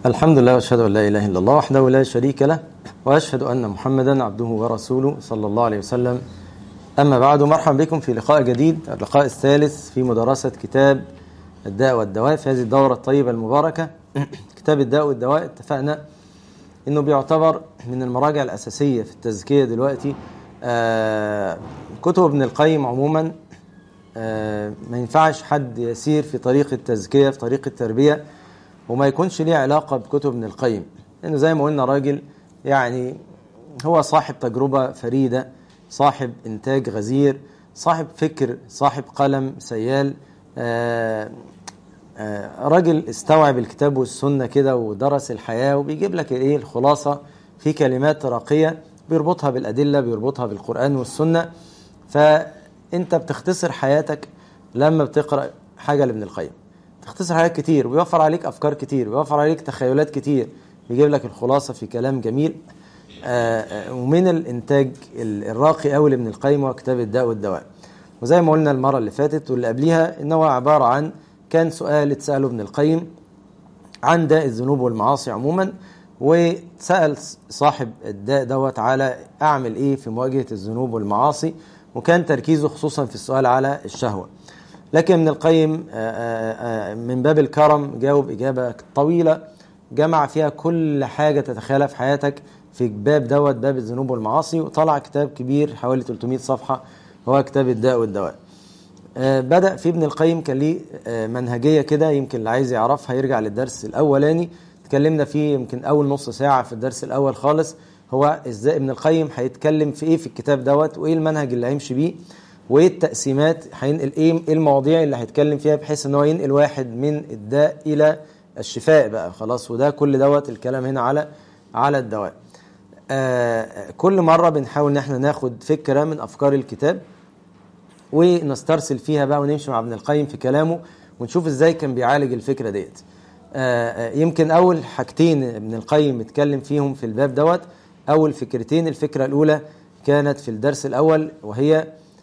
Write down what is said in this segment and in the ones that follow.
الحمد لله واشهد ان لا اله الا الله وحده لا شريك له واشهد ان محمدا عبده ورسوله صلى الله عليه وسلم اما بعد مرحبا بكم في لقاء جديد اللقاء الثالث في مدرسه كتاب الداء والدواء في هذه الدوره الطيبه المباركه كتاب الداء والدواء اتفقنا انه بيعتبر من المراجع الاساسيه في التزكيه دلوقتي آه كتب ابن القيم عموما آه ما ينفعش حد يسير في طريق التزكيه في طريق التربيه وما يكونش ليه علاقه بكتب ابن القيم لانه زي ما قلنا راجل يعني هو صاحب تجربه فريده صاحب انتاج غزير صاحب فكر صاحب قلم سيال آه آه راجل استوعب الكتاب والسنه كده ودرس الحياه وبيجيب لك ايه الخلاصه في كلمات راقيه بيربطها بالادله بيربطها بالقران والسنه فانت بتختصر حياتك لما بتقرا حاجه لابن القيم تختصر حاجات كتير ويوفر عليك افكار كتير ويوفر عليك تخيلات كتير بيجيب لك الخلاصه في كلام جميل آآ ومن الانتاج الراقي قوي لابن القيم هو كتاب الداء والدواء وزي ما قلنا المره اللي فاتت واللي قبليها ان هو عباره عن كان سؤال اتساله ابن القيم عن داء الذنوب والمعاصي عموما وسال صاحب الداء دوت على اعمل ايه في مواجهه الذنوب والمعاصي وكان تركيزه خصوصا في السؤال على الشهوه لكن ابن القيم من باب الكرم جاوب إجابة طويلة جمع فيها كل حاجة تتخيلها في حياتك في باب دوت باب الذنوب والمعاصي وطلع كتاب كبير حوالي 300 صفحة هو كتاب الداء والدواء بدأ في ابن القيم كان ليه منهجية كده يمكن اللي عايز يعرفها يرجع للدرس الأولاني اتكلمنا فيه يمكن أول نص ساعة في الدرس الأول خالص هو ازاي ابن القيم هيتكلم في ايه في الكتاب دوت وايه المنهج اللي هيمشي بيه وايه التقسيمات هينقل ايه المواضيع اللي هيتكلم فيها بحيث ان هو ينقل واحد من الداء الى الشفاء بقى خلاص وده كل دوت الكلام هنا على على الدواء آه كل مره بنحاول ان احنا ناخد فكره من افكار الكتاب ونسترسل فيها بقى ونمشي مع ابن القيم في كلامه ونشوف ازاي كان بيعالج الفكره ديت آه يمكن اول حاجتين ابن القيم اتكلم فيهم في الباب دوت اول فكرتين الفكره الاولى كانت في الدرس الاول وهي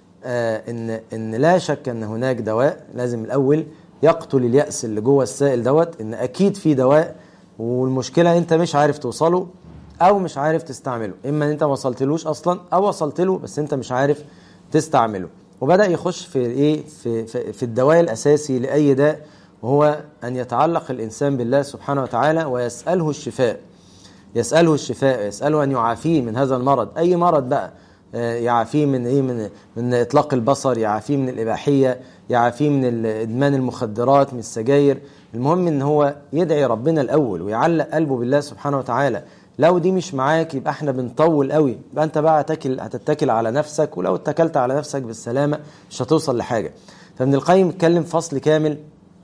آه ان ان لا شك ان هناك دواء لازم الاول يقتل الياس اللي جوه السائل دوت ان اكيد في دواء والمشكله انت مش عارف توصله او مش عارف تستعمله اما ان انت ما وصلتلوش اصلا او وصلت له بس انت مش عارف تستعمله وبدا يخش في ايه في في, في الدواء الاساسي لاي داء وهو ان يتعلق الانسان بالله سبحانه وتعالى ويساله الشفاء يساله الشفاء يساله ان يعافيه من هذا المرض اي مرض بقى يعافيه من ايه من من اطلاق البصر يعافيه من الاباحيه يعافيه من ادمان المخدرات من السجاير المهم ان هو يدعي ربنا الاول ويعلق قلبه بالله سبحانه وتعالى لو دي مش معاك يبقى احنا بنطول قوي يبقى انت بقى هتاكل هتتكل على نفسك ولو اتكلت على نفسك بالسلامه مش هتوصل لحاجه فابن القيم اتكلم فصل كامل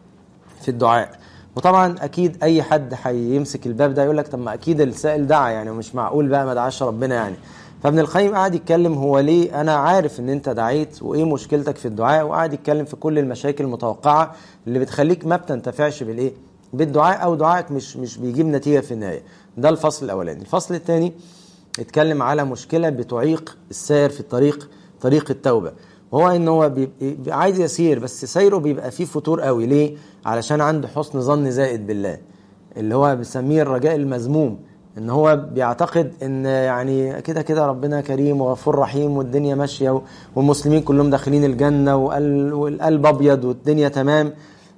في الدعاء وطبعا اكيد اي حد هيمسك الباب ده يقول لك طب ما اكيد السائل دعا يعني مش معقول بقى ما دعاش ربنا يعني فابن القيم قعد يتكلم هو ليه انا عارف ان انت دعيت وايه مشكلتك في الدعاء وقعد يتكلم في كل المشاكل المتوقعه اللي بتخليك ما بتنتفعش بالايه بالدعاء او دعائك مش مش بيجيب نتيجه في النهايه ده الفصل الاولاني الفصل الثاني اتكلم على مشكله بتعيق السائر في الطريق طريق التوبه وهو ان هو بيبقى عايز يسير بس سيره بيبقى فيه فتور قوي ليه علشان عنده حسن ظن زائد بالله اللي هو بيسميه الرجاء المذموم ان هو بيعتقد ان يعني كده كده ربنا كريم وغفور رحيم والدنيا ماشيه والمسلمين كلهم داخلين الجنه والقلب ابيض والدنيا تمام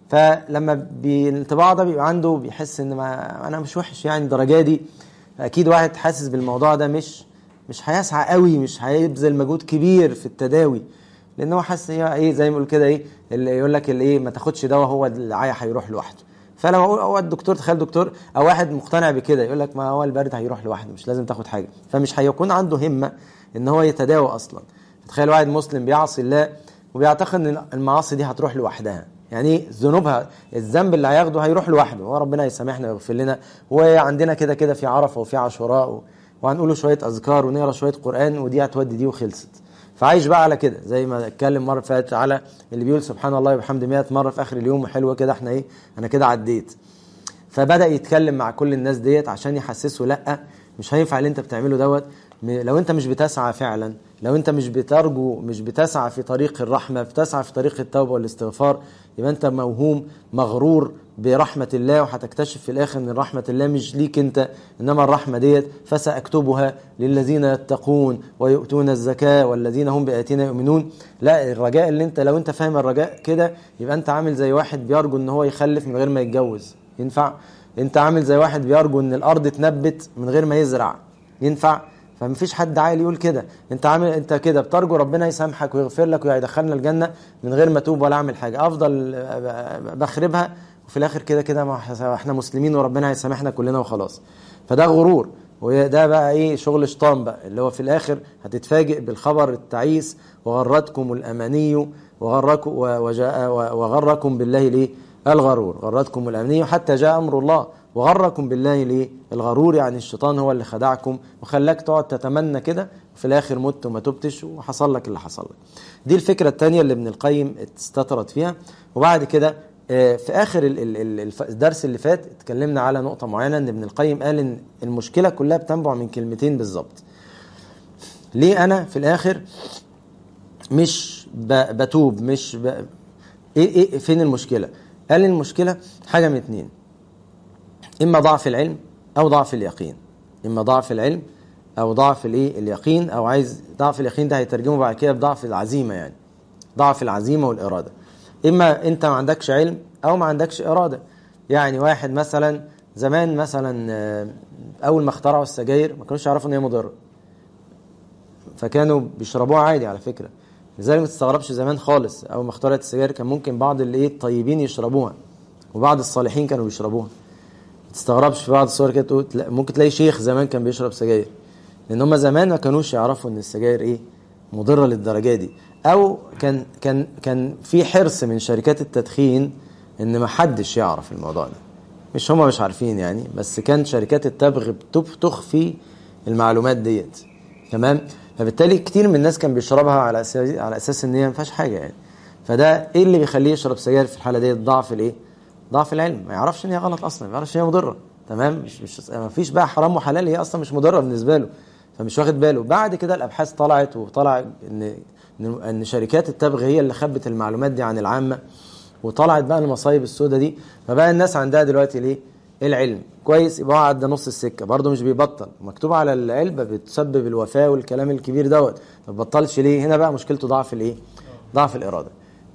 فلما بالانطباع ده بيبقى عنده بيحس ان ما انا مش وحش يعني الدرجه دي اكيد واحد حاسس بالموضوع ده مش مش هيسعى قوي مش هيبذل مجهود كبير في التداوي لان هو حاسس هي ايه زي ما يقول كده ايه اللي يقول لك اللي ايه ما تاخدش دواء هو العيا هيروح لوحده فلما اقول هو الدكتور تخيل دكتور او واحد مقتنع بكده يقول لك ما هو البرد هيروح لوحده مش لازم تاخد حاجه فمش هيكون عنده همه ان هو يتداوى اصلا تخيل واحد مسلم بيعصي الله وبيعتقد ان المعاصي دي هتروح لوحدها يعني ذنوبها الذنب اللي هياخده هيروح لوحده هو ربنا يسامحنا ويغفر لنا وعندنا كده كده في عرفه وفي عاشوراء وهنقوله شويه اذكار ونقرا شويه قران ودي هتودي دي وخلصت فعايش بقى على كده زي ما اتكلم مره فاتت على اللي بيقول سبحان الله وبحمد 100 مره في اخر اليوم وحلوه كده احنا ايه انا كده عديت فبدا يتكلم مع كل الناس ديت عشان يحسسه لا مش هينفع اللي انت بتعمله دوت لو انت مش بتسعى فعلا لو انت مش بترجو مش بتسعى في طريق الرحمه بتسعى في طريق التوبه والاستغفار يبقى انت موهوم مغرور برحمة الله وهتكتشف في الآخر أن رحمة الله مش ليك أنت إنما الرحمة ديت فسأكتبها للذين يتقون ويؤتون الزكاة والذين هم بآياتنا يؤمنون لا الرجاء اللي أنت لو أنت فاهم الرجاء كده يبقى أنت عامل زي واحد بيرجو أن هو يخلف من غير ما يتجوز ينفع أنت عامل زي واحد بيرجو أن الأرض تنبت من غير ما يزرع ينفع فمفيش حد عاقل يقول كده انت عامل انت كده بترجو ربنا يسامحك ويغفر لك ويدخلنا الجنه من غير ما توب ولا اعمل حاجه افضل بخربها وفي الاخر كده كده ما احنا مسلمين وربنا هيسامحنا كلنا وخلاص فده غرور وده بقى ايه شغل شيطان بقى اللي هو في الاخر هتتفاجئ بالخبر التعيس وغرتكم الاماني وغركم وجاء وغركم بالله ليه الغرور غرتكم الاماني حتى جاء امر الله وغركم بالله ليه الغرور يعني الشيطان هو اللي خدعكم وخلاك تقعد تتمنى كده وفي الاخر مت وما تبتش وحصل لك اللي حصل لك دي الفكره الثانيه اللي ابن القيم استطرد فيها وبعد كده في اخر الدرس اللي فات اتكلمنا على نقطه معينه ان ابن القيم قال ان المشكله كلها بتنبع من كلمتين بالظبط ليه انا في الاخر مش بتوب مش ب... ايه ايه فين المشكله قال المشكله حاجه من اتنين اما ضعف العلم او ضعف اليقين اما ضعف العلم او ضعف الايه اليقين او عايز ضعف اليقين ده هيترجمه بعد كده بضعف العزيمه يعني ضعف العزيمه والاراده اما انت ما عندكش علم او ما عندكش اراده يعني واحد مثلا زمان مثلا اول ما اخترعوا السجاير ما كانوش يعرفوا ان هي مضره فكانوا بيشربوها عادي على فكره لذلك ما تستغربش زمان خالص اول ما اخترعت السجاير كان ممكن بعض الايه الطيبين يشربوها وبعض الصالحين كانوا بيشربوها ما تستغربش في بعض الصور كده تقول ممكن تلاقي شيخ زمان كان بيشرب سجاير لان هم زمان ما كانوش يعرفوا ان السجاير ايه مضره للدرجه دي او كان كان كان في حرص من شركات التدخين ان ما حدش يعرف الموضوع ده مش هم مش عارفين يعني بس كان شركات التبغ بتخفي المعلومات ديت تمام فبالتالي كتير من الناس كان بيشربها على اساس على اساس ان هي ما فيهاش حاجه يعني فده ايه اللي بيخليه يشرب سجاير في الحاله ديت ضعف الايه ضعف العلم ما يعرفش ان هي غلط اصلا ما يعرفش ان هي مضره تمام مش مش ما فيش بقى حرام وحلال هي اصلا مش مضره بالنسبه له فمش واخد باله بعد كده الابحاث طلعت وطلع ان ان شركات التبغ هي اللي خبت المعلومات دي عن العامه وطلعت بقى المصايب السوداء دي فبقى الناس عندها دلوقتي ليه العلم كويس يبقى هو عدى نص السكه برضه مش بيبطل مكتوب على العلبه بتسبب الوفاه والكلام الكبير دوت ما بطلش ليه هنا بقى مشكلته ضعف الايه ضعف الاراده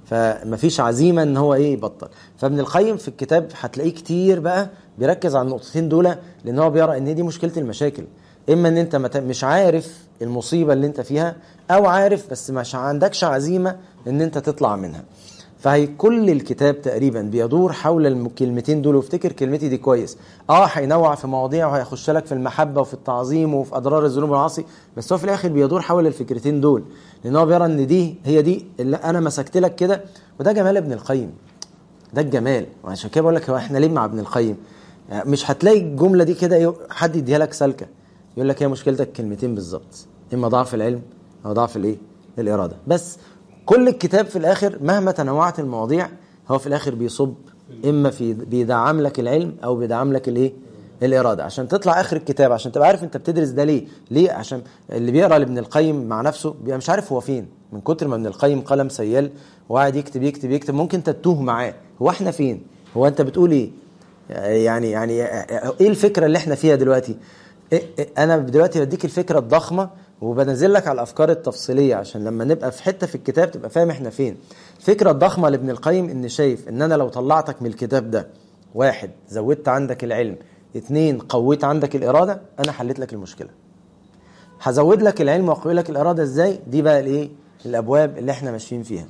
فمفيش عزيمه ان هو ايه يبطل فابن القيم في الكتاب هتلاقيه كتير بقى بيركز على النقطتين دول لان هو بيرى ان دي مشكله المشاكل اما ان انت مش عارف المصيبه اللي انت فيها او عارف بس مش عندكش عزيمه ان انت تطلع منها فهي كل الكتاب تقريبا بيدور حول الكلمتين دول وافتكر كلمتي دي كويس اه هينوع في مواضيع وهيخش لك في المحبه وفي التعظيم وفي اضرار الذنوب والمعاصي بس هو في الاخر بيدور حول الفكرتين دول لان هو بيرى ان دي هي دي اللي انا مسكت لك كده وده جمال ابن القيم ده الجمال وعشان كده بقول لك هو احنا ليه مع ابن القيم يعني مش هتلاقي الجمله دي كده حد يديها لك سالكه يقول لك هي مشكلتك كلمتين بالظبط اما ضعف العلم او ضعف الايه الاراده بس كل الكتاب في الاخر مهما تنوعت المواضيع هو في الاخر بيصب اما في بيدعم لك العلم او بيدعم لك الايه الاراده عشان تطلع اخر الكتاب عشان تبقى عارف انت بتدرس ده ليه ليه عشان اللي بيقرا لابن القيم مع نفسه بيبقى مش عارف هو فين من كتر ما ابن القيم قلم سيال وقاعد يكتب يكتب يكتب ممكن تتوه معاه هو احنا فين هو انت بتقول ايه يعني يعني ايه الفكره اللي احنا فيها دلوقتي إيه إيه انا دلوقتي بديك الفكره الضخمه وبنزل لك على الافكار التفصيليه عشان لما نبقى في حته في الكتاب تبقى فاهم احنا فين الفكره الضخمه لابن القيم ان شايف ان انا لو طلعتك من الكتاب ده واحد زودت عندك العلم اتنين قويت عندك الاراده انا حليت لك المشكله هزود لك العلم واقوي لك الاراده ازاي دي بقى الايه الابواب اللي احنا ماشيين فيها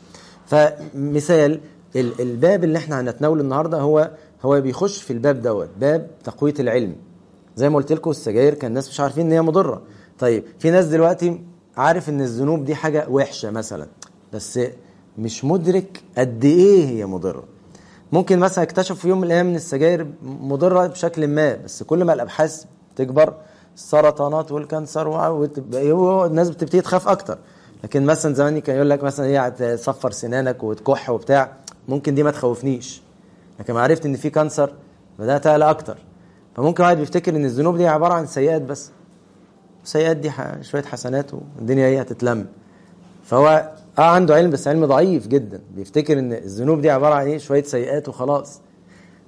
فمثال الباب اللي احنا هنتناوله النهارده هو هو بيخش في الباب دوت باب تقويه العلم زي ما قلت لكم السجاير كان الناس مش عارفين ان هي مضره طيب في ناس دلوقتي عارف ان الذنوب دي حاجه وحشه مثلا بس مش مدرك قد ايه هي مضره ممكن مثلا اكتشفوا في يوم من الايام ان السجاير مضره بشكل ما بس كل ما الابحاث تكبر السرطانات والكانسر والناس بتبتدي تخاف اكتر لكن مثلا زمان كان يقول لك مثلا ايه هتصفر سنانك وتكح وبتاع ممكن دي ما تخوفنيش لكن ما عرفت ان في كانسر بدات اقلق اكتر فممكن واحد بيفتكر ان الذنوب دي عباره عن سيئات بس السيئات دي شويه حسنات والدنيا هي هتتلم فهو اه عنده علم بس علم ضعيف جدا بيفتكر ان الذنوب دي عباره عن ايه شويه سيئات وخلاص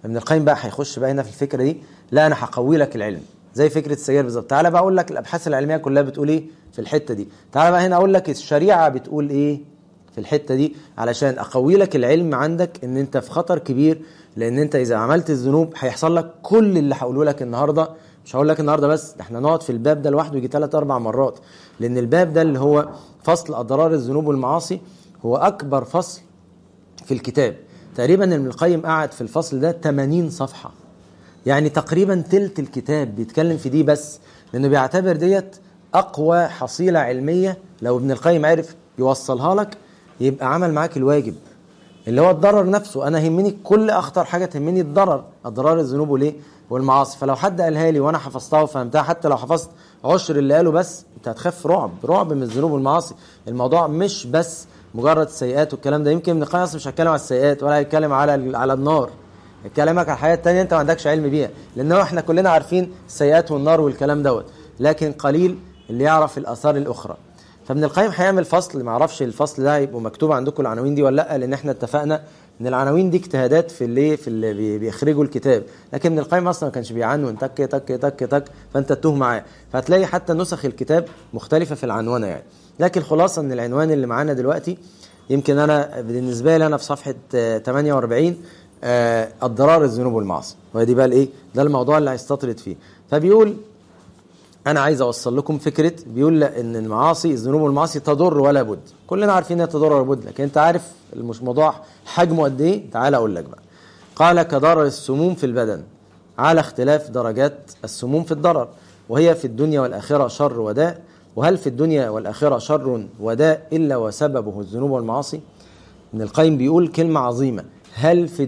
ابن القيم بقى هيخش بقى هنا في الفكره دي لا انا هقوي لك العلم زي فكره السجاير بالظبط تعالى بقى اقول لك الابحاث العلميه كلها بتقول ايه في الحته دي تعالى بقى هنا اقول لك الشريعه بتقول ايه في الحته دي علشان اقوي لك العلم عندك ان انت في خطر كبير لان انت اذا عملت الذنوب هيحصل لك كل اللي هقوله لك النهارده مش هقول لك النهارده بس ده احنا نقعد في الباب ده لوحده يجي ثلاث اربع مرات لان الباب ده اللي هو فصل اضرار الذنوب والمعاصي هو اكبر فصل في الكتاب تقريبا ابن القيم قعد في الفصل ده 80 صفحه يعني تقريبا تلت الكتاب بيتكلم في دي بس لانه بيعتبر ديت اقوى حصيله علميه لو ابن القيم عرف يوصلها لك يبقى عمل معاك الواجب اللي هو الضرر نفسه انا يهمني كل اخطر حاجه تهمني الضرر اضرار الذنوب وليه والمعاصي فلو حد قالها لي وانا حفظتها وفهمتها حتى لو حفظت عشر اللي قاله بس انت هتخاف رعب رعب من الذنوب والمعاصي الموضوع مش بس مجرد السيئات والكلام ده يمكن ابن القيم اصلا مش هيتكلم على السيئات ولا هيتكلم على على النار يكلمك على الحياه التانية انت ما عندكش علم بيها لان احنا كلنا عارفين السيئات والنار والكلام دوت لكن قليل اللي يعرف الاثار الاخرى فابن القيم هيعمل فصل ما اعرفش الفصل ده هيبقوا مكتوب عندكم العناوين دي ولا لا لان احنا اتفقنا ان العناوين دي اجتهادات في اللي في اللي بي- بيخرجوا الكتاب لكن ابن القيم اصلا ما كانش بيعنون تك تك تك تك فانت تتوه معاه فهتلاقي حتى نسخ الكتاب مختلفه في العنوانه يعني لكن خلاصه ان العنوان اللي معانا دلوقتي يمكن انا بالنسبه لي انا في صفحه آه، 48 آه، الضرار الذنوب والمعاصي وهي بقى الايه ده الموضوع اللي هيستطرد فيه فبيقول انا عايز اوصل لكم فكره بيقول لا ان المعاصي الذنوب والمعاصي تضر ولا بد كلنا عارفين انها تضر ولا بد لكن انت عارف الموضوع حجمه قد ايه تعال اقول لك بقى قال كضرر السموم في البدن على اختلاف درجات السموم في الضرر وهي في الدنيا والاخره شر وداء وهل في الدنيا والاخره شر وداء الا وسببه الذنوب والمعاصي ابن القيم بيقول كلمه عظيمه هل في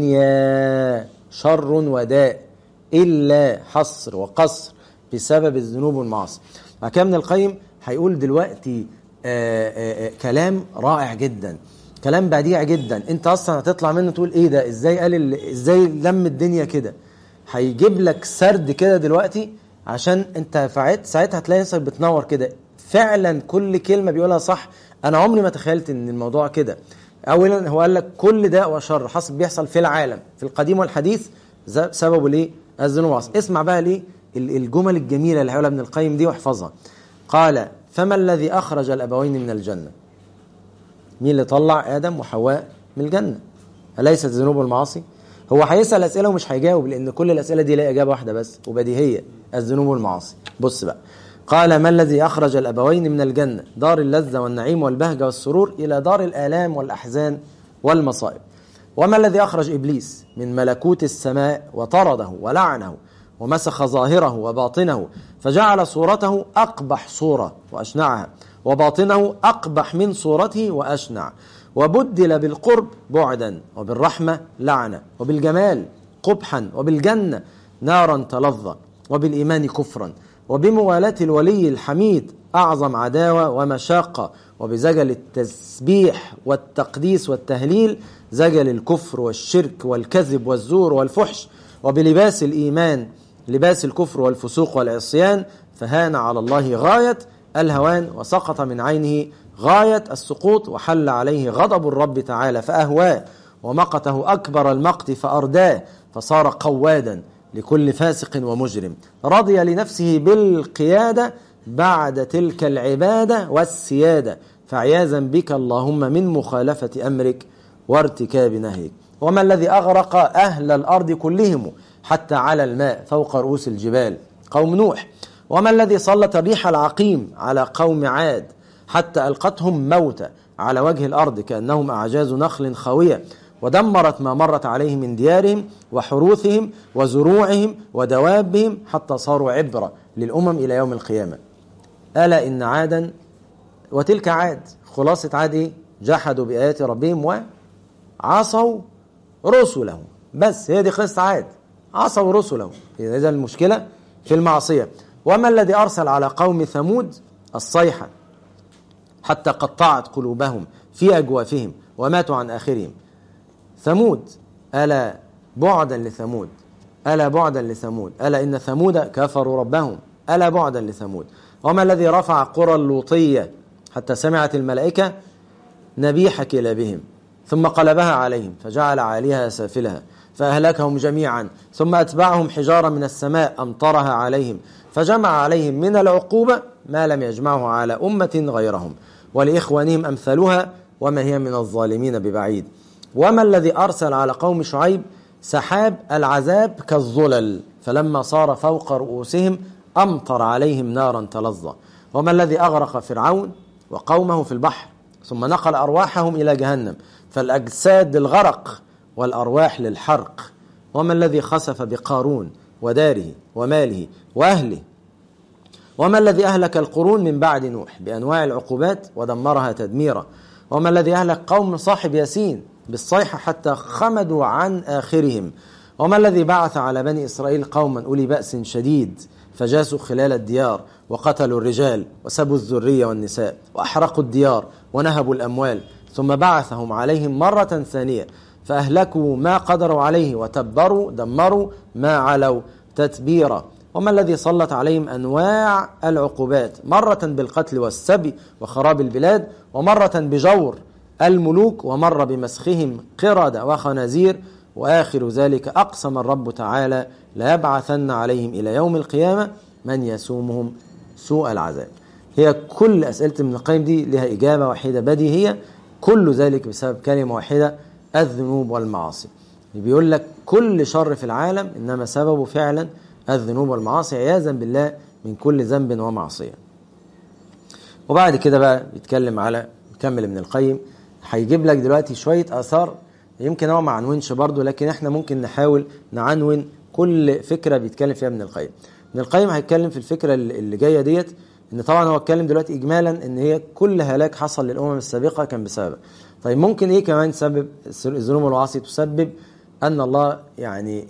الدنيا شر وداء الا حصر وقصر بسبب الذنوب والمعاصي بعد كده ابن القيم هيقول دلوقتي آآ آآ كلام رائع جدا كلام بديع جدا انت اصلا هتطلع منه تقول ايه ده ازاي قال ال- ازاي لم الدنيا كده هيجيب لك سرد كده دلوقتي عشان انت فعت ساعتها هتلاقي نفسك بتنور كده فعلا كل كلمه بيقولها صح انا عمري ما تخيلت ان الموضوع كده اولا هو قال لك كل داء وشر حصل بيحصل في العالم في القديم والحديث ز- سببه ليه الذنوب والمعاصي اسمع بقى ليه ال- الجمل الجميله اللي هيقولها ابن القيم دي واحفظها قال فما الذي اخرج الابوين من الجنه مين اللي طلع ادم وحواء من الجنه اليست الذنوب والمعاصي هو هيسال اسئله ومش هيجاوب لان كل الاسئله دي لها اجابه واحده بس وبديهيه الذنوب والمعاصي بص بقى قال ما الذي اخرج الابوين من الجنه دار اللذه والنعيم والبهجه والسرور الى دار الالام والاحزان والمصائب وما الذي اخرج ابليس من ملكوت السماء وطرده ولعنه ومسخ ظاهره وباطنه فجعل صورته اقبح صوره واشنعها وباطنه اقبح من صورته واشنع وبدل بالقرب بعدا وبالرحمه لعنه وبالجمال قبحا وبالجنه نارا تلظى وبالايمان كفرا وبموالاه الولي الحميد اعظم عداوه ومشاقه وبزجل التسبيح والتقديس والتهليل زجل الكفر والشرك والكذب والزور والفحش وبلباس الايمان لباس الكفر والفسوق والعصيان فهان على الله غايه الهوان وسقط من عينه غايه السقوط وحل عليه غضب الرب تعالى فاهواه ومقته اكبر المقت فارداه فصار قوادا لكل فاسق ومجرم رضي لنفسه بالقياده بعد تلك العباده والسياده فعياذا بك اللهم من مخالفه امرك وارتكاب نهيك وما الذي اغرق اهل الارض كلهم حتى على الماء فوق رؤوس الجبال قوم نوح وما الذي سلط الريح العقيم على قوم عاد حتى القتهم موتى على وجه الارض كانهم اعجاز نخل خاويه ودمرت ما مرت عليه من ديارهم وحروثهم وزروعهم ودوابهم حتى صاروا عبره للامم الى يوم القيامه الا ان عادا وتلك عاد خلاصه عاد ايه جحدوا بايات ربهم وعصوا رسله بس هي دي قصه عاد عصوا رسله اذا المشكله في المعصيه وما الذي ارسل على قوم ثمود الصيحه حتى قطعت قلوبهم في اجوافهم وماتوا عن اخرهم ثمود الا بعدا لثمود الا بعدا لثمود الا ان ثمود كفروا ربهم الا بعدا لثمود وما الذي رفع قرى اللوطيه حتى سمعت الملائكه نبيح كلابهم ثم قلبها عليهم فجعل عاليها سافلها فأهلكهم جميعا ثم أتبعهم حجارة من السماء أمطرها عليهم فجمع عليهم من العقوبة ما لم يجمعه على أمة غيرهم ولإخوانهم أمثلها وما هي من الظالمين ببعيد وما الذي أرسل على قوم شعيب سحاب العذاب كالظلل فلما صار فوق رؤوسهم أمطر عليهم نارا تلظى وما الذي أغرق فرعون وقومه في البحر ثم نقل أرواحهم إلى جهنم فالأجساد للغرق والأرواح للحرق وما الذي خسف بقارون وداره وماله وأهله وما الذي أهلك القرون من بعد نوح بأنواع العقوبات ودمرها تدميرا وما الذي أهلك قوم صاحب ياسين بالصيحة حتى خمدوا عن آخرهم وما الذي بعث على بني إسرائيل قوما أولي بأس شديد فجاسوا خلال الديار وقتلوا الرجال وسبوا الذرية والنساء وأحرقوا الديار ونهبوا الأموال ثم بعثهم عليهم مرة ثانية فأهلكوا ما قدروا عليه وتبروا دمروا ما علوا تتبيرا وما الذي سلط عليهم أنواع العقوبات مرة بالقتل والسبي وخراب البلاد ومرة بجور الملوك ومر بمسخهم قردة وخنازير وآخر ذلك أقسم الرب تعالى ليبعثن عليهم إلى يوم القيامة من يسومهم سوء العذاب هي كل أسئلة ابن القيم دي لها إجابة واحدة بديهية كل ذلك بسبب كلمة واحدة الذنوب والمعاصي بيقول لك كل شر في العالم إنما سببه فعلا الذنوب والمعاصي عياذا بالله من كل ذنب ومعصية وبعد كده بقى بيتكلم على كمل ابن القيم هيجيب لك دلوقتي شوية آثار يمكن هو ما عنونش برضه لكن احنا ممكن نحاول نعنون كل فكرة بيتكلم فيها ابن القيم ابن القيم هيتكلم في الفكرة اللي جاية ديت ان طبعا هو اتكلم دلوقتي اجمالا ان هي كل هلاك حصل للامم السابقه كان بسبب طيب ممكن ايه كمان سبب الذنوب والمعاصي تسبب ان الله يعني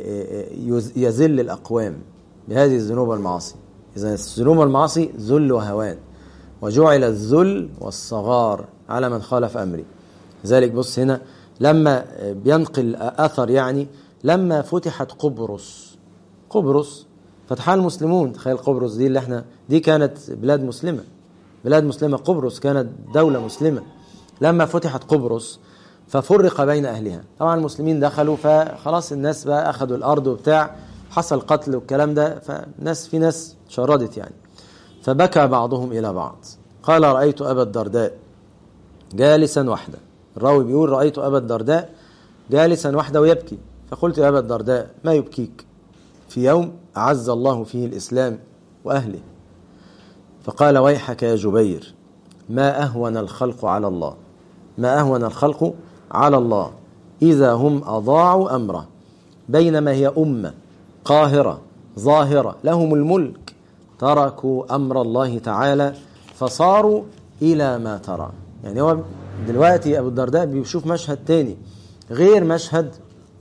يذل الاقوام بهذه الذنوب والمعاصي اذا الذنوب والمعاصي ذل وهوان وجعل الذل والصغار على من خالف امري لذلك بص هنا لما بينقل اثر يعني لما فتحت قبرص قبرص فتحها المسلمون تخيل قبرص دي اللي احنا دي كانت بلاد مسلمه بلاد مسلمه قبرص كانت دوله مسلمه لما فتحت قبرص ففرق بين اهلها طبعا المسلمين دخلوا فخلاص الناس بقى اخذوا الارض وبتاع حصل قتل والكلام ده فناس في ناس شردت يعني فبكى بعضهم الى بعض قال رايت ابا الدرداء جالسا وحده الراوي بيقول رايت ابا الدرداء جالسا وحده ويبكي فقلت يا ابا الدرداء ما يبكيك في يوم أعز الله فيه الإسلام وأهله فقال ويحك يا جبير ما أهون الخلق على الله ما أهون الخلق على الله إذا هم أضاعوا أمره بينما هي أمة قاهرة ظاهرة لهم الملك تركوا أمر الله تعالى فصاروا إلى ما ترى يعني هو دلوقتي أبو الدرداء بيشوف مشهد تاني غير مشهد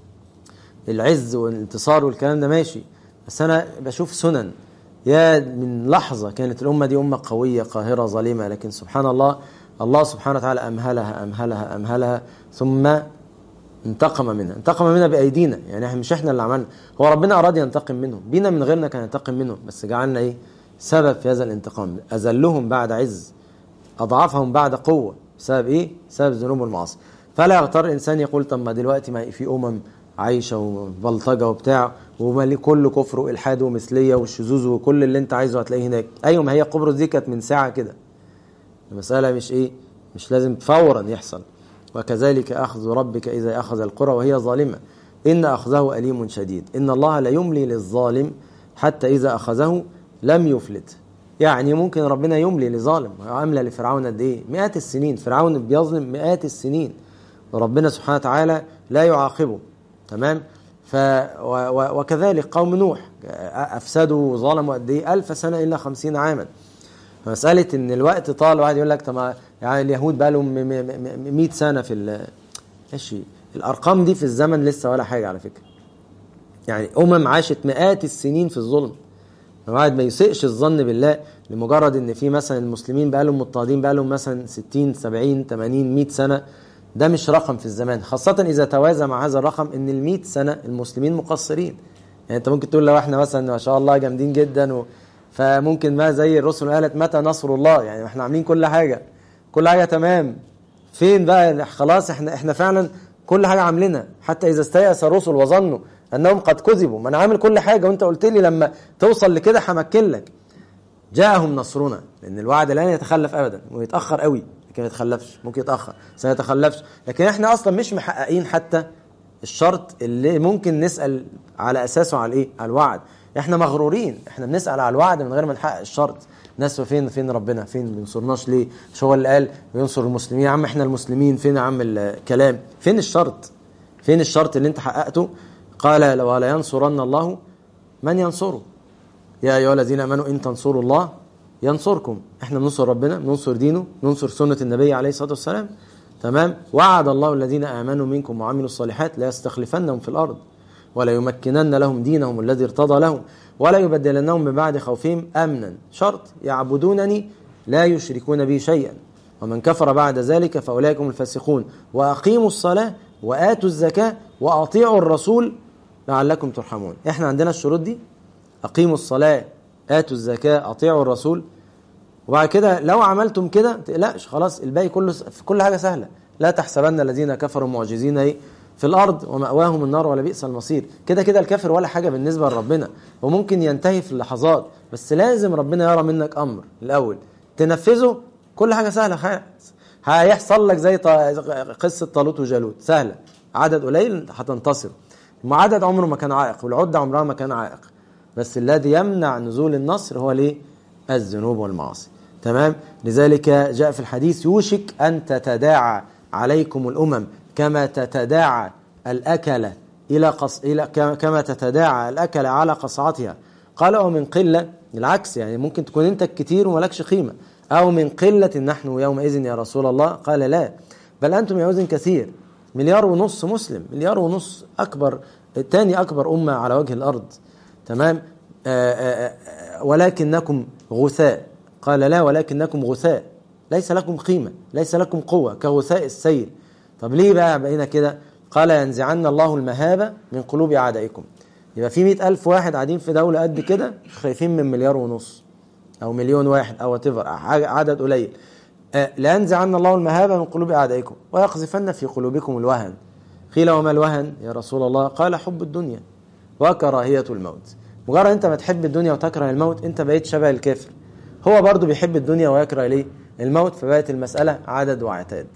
العز والانتصار والكلام ده ماشي بس انا بشوف سنن يا من لحظة كانت الأمة دي أمة قوية قاهرة ظالمة لكن سبحان الله الله سبحانه وتعالى أمهلها أمهلها أمهلها ثم انتقم منها انتقم منها بأيدينا يعني احنا مش احنا اللي عملنا هو ربنا أراد ينتقم منهم بينا من غيرنا كان ينتقم منهم بس جعلنا ايه سبب في هذا الانتقام أذلهم بعد عز أضعفهم بعد قوة بسبب ايه سبب الذنوب والمعاصي فلا يغتر إنسان يقول طب ما دلوقتي ما في أمم عايشه وبلطجه وبتاع ومالي كله كفر والحاد ومثليه والشذوذ وكل اللي انت عايزه هتلاقيه هناك ايوه ما هي قبرص دي كانت من ساعه كده المساله مش ايه مش لازم فورا يحصل وكذلك اخذ ربك اذا اخذ القرى وهي ظالمه ان اخذه اليم شديد ان الله لا يملي للظالم حتى اذا اخذه لم يفلت يعني ممكن ربنا يملي لظالم املى لفرعون قد ايه مئات السنين فرعون بيظلم مئات السنين وربنا سبحانه وتعالى لا يعاقبه تمام ف و... وكذلك قوم نوح افسدوا وظلموا قد ايه 1000 سنه الا 50 عاما فمساله ان الوقت طال واحد يقول لك طب يعني اليهود بقى لهم 100 سنه في ال... ماشي الارقام دي في الزمن لسه ولا حاجه على فكره يعني امم عاشت مئات السنين في الظلم الواحد ما يسئش الظن بالله لمجرد ان في مثلا المسلمين بقى لهم مضطهدين بقى لهم مثلا 60 70 80 100 سنه ده مش رقم في الزمان خاصة إذا توازى مع هذا الرقم إن ال سنة المسلمين مقصرين يعني أنت ممكن تقول لو إحنا مثلا ما شاء الله جامدين جدا و... فممكن ما زي الرسل قالت متى نصر الله يعني إحنا عاملين كل حاجة كل حاجة تمام فين بقى خلاص إحنا إحنا فعلا كل حاجه عاملينها حتى اذا استيأس الرسل وظنوا انهم قد كذبوا ما انا عامل كل حاجه وانت قلت لي لما توصل لكده همكن لك جاءهم نصرنا لان الوعد لا يتخلف ابدا ويتاخر قوي لكن ما يتخلفش ممكن يتاخر سيتخلفش لكن احنا اصلا مش محققين حتى الشرط اللي ممكن نسال على اساسه على ايه على الوعد احنا مغرورين احنا بنسال على الوعد من غير ما نحقق الشرط ناس فين فين ربنا فين ما بينصرناش ليه مش هو اللي قال بينصر المسلمين يا عم احنا المسلمين فين يا عم الكلام فين الشرط فين الشرط اللي انت حققته قال ولا ينصرن الله من ينصره يا ايها الذين امنوا ان تنصروا الله ينصركم احنا بننصر ربنا بننصر دينه ننصر سنه النبي عليه الصلاه والسلام تمام وعد الله الذين امنوا منكم وعملوا الصالحات لا يستخلفنهم في الارض ولا يمكنن لهم دينهم الذي ارتضى لهم ولا يبدلنهم من بعد خوفهم امنا شرط يعبدونني لا يشركون بي شيئا ومن كفر بعد ذلك فاولئك هم الفاسقون واقيموا الصلاه واتوا الزكاه واطيعوا الرسول لعلكم ترحمون احنا عندنا الشروط دي اقيموا الصلاه اتوا الزكاه اطيعوا الرسول وبعد كده لو عملتم كده ما تقلقش خلاص الباقي كله في كل حاجه سهله لا تحسبن الذين كفروا معجزين ايه في الارض ومأواهم النار ولا بئس المصير كده كده الكافر ولا حاجه بالنسبه لربنا وممكن ينتهي في اللحظات بس لازم ربنا يرى منك امر الاول تنفذه كل حاجه سهله خالص هيحصل لك زي قصه طالوت وجالوت سهله عدد قليل هتنتصر عدد عمره ما كان عائق والعده عمرها ما كان عائق بس الذي يمنع نزول النصر هو ليه الذنوب والمعاصي تمام لذلك جاء في الحديث يوشك ان تتداعى عليكم الامم كما تتداعى الأكلة إلى قص إلى كما تتداعى الأكلة على قصعتها قال أو من قلة العكس يعني ممكن تكون أنت كتير وملكش قيمة أو من قلة نحن يومئذ يا رسول الله قال لا بل أنتم يومئذ كثير مليار ونص مسلم مليار ونص أكبر تاني أكبر أمة على وجه الأرض تمام آآ آآ ولكنكم غثاء قال لا ولكنكم غثاء ليس لكم قيمة ليس لكم قوة كغثاء السيل طب ليه بقى بقينا كده قال ينزعن الله المهابة من قلوب أعدائكم يبقى في مئة ألف واحد قاعدين في دولة قد كده خايفين من مليار ونص أو مليون واحد أو تفر عدد قليل آه لينزعن الله المهابة من قلوب أعدائكم ويقذفن في قلوبكم الوهن قيل وما الوهن يا رسول الله قال حب الدنيا وكراهية الموت مجرد انت ما تحب الدنيا وتكره الموت انت بقيت شبه الكافر هو برضه بيحب الدنيا ويكره ليه الموت فبقت المسألة عدد وعتاد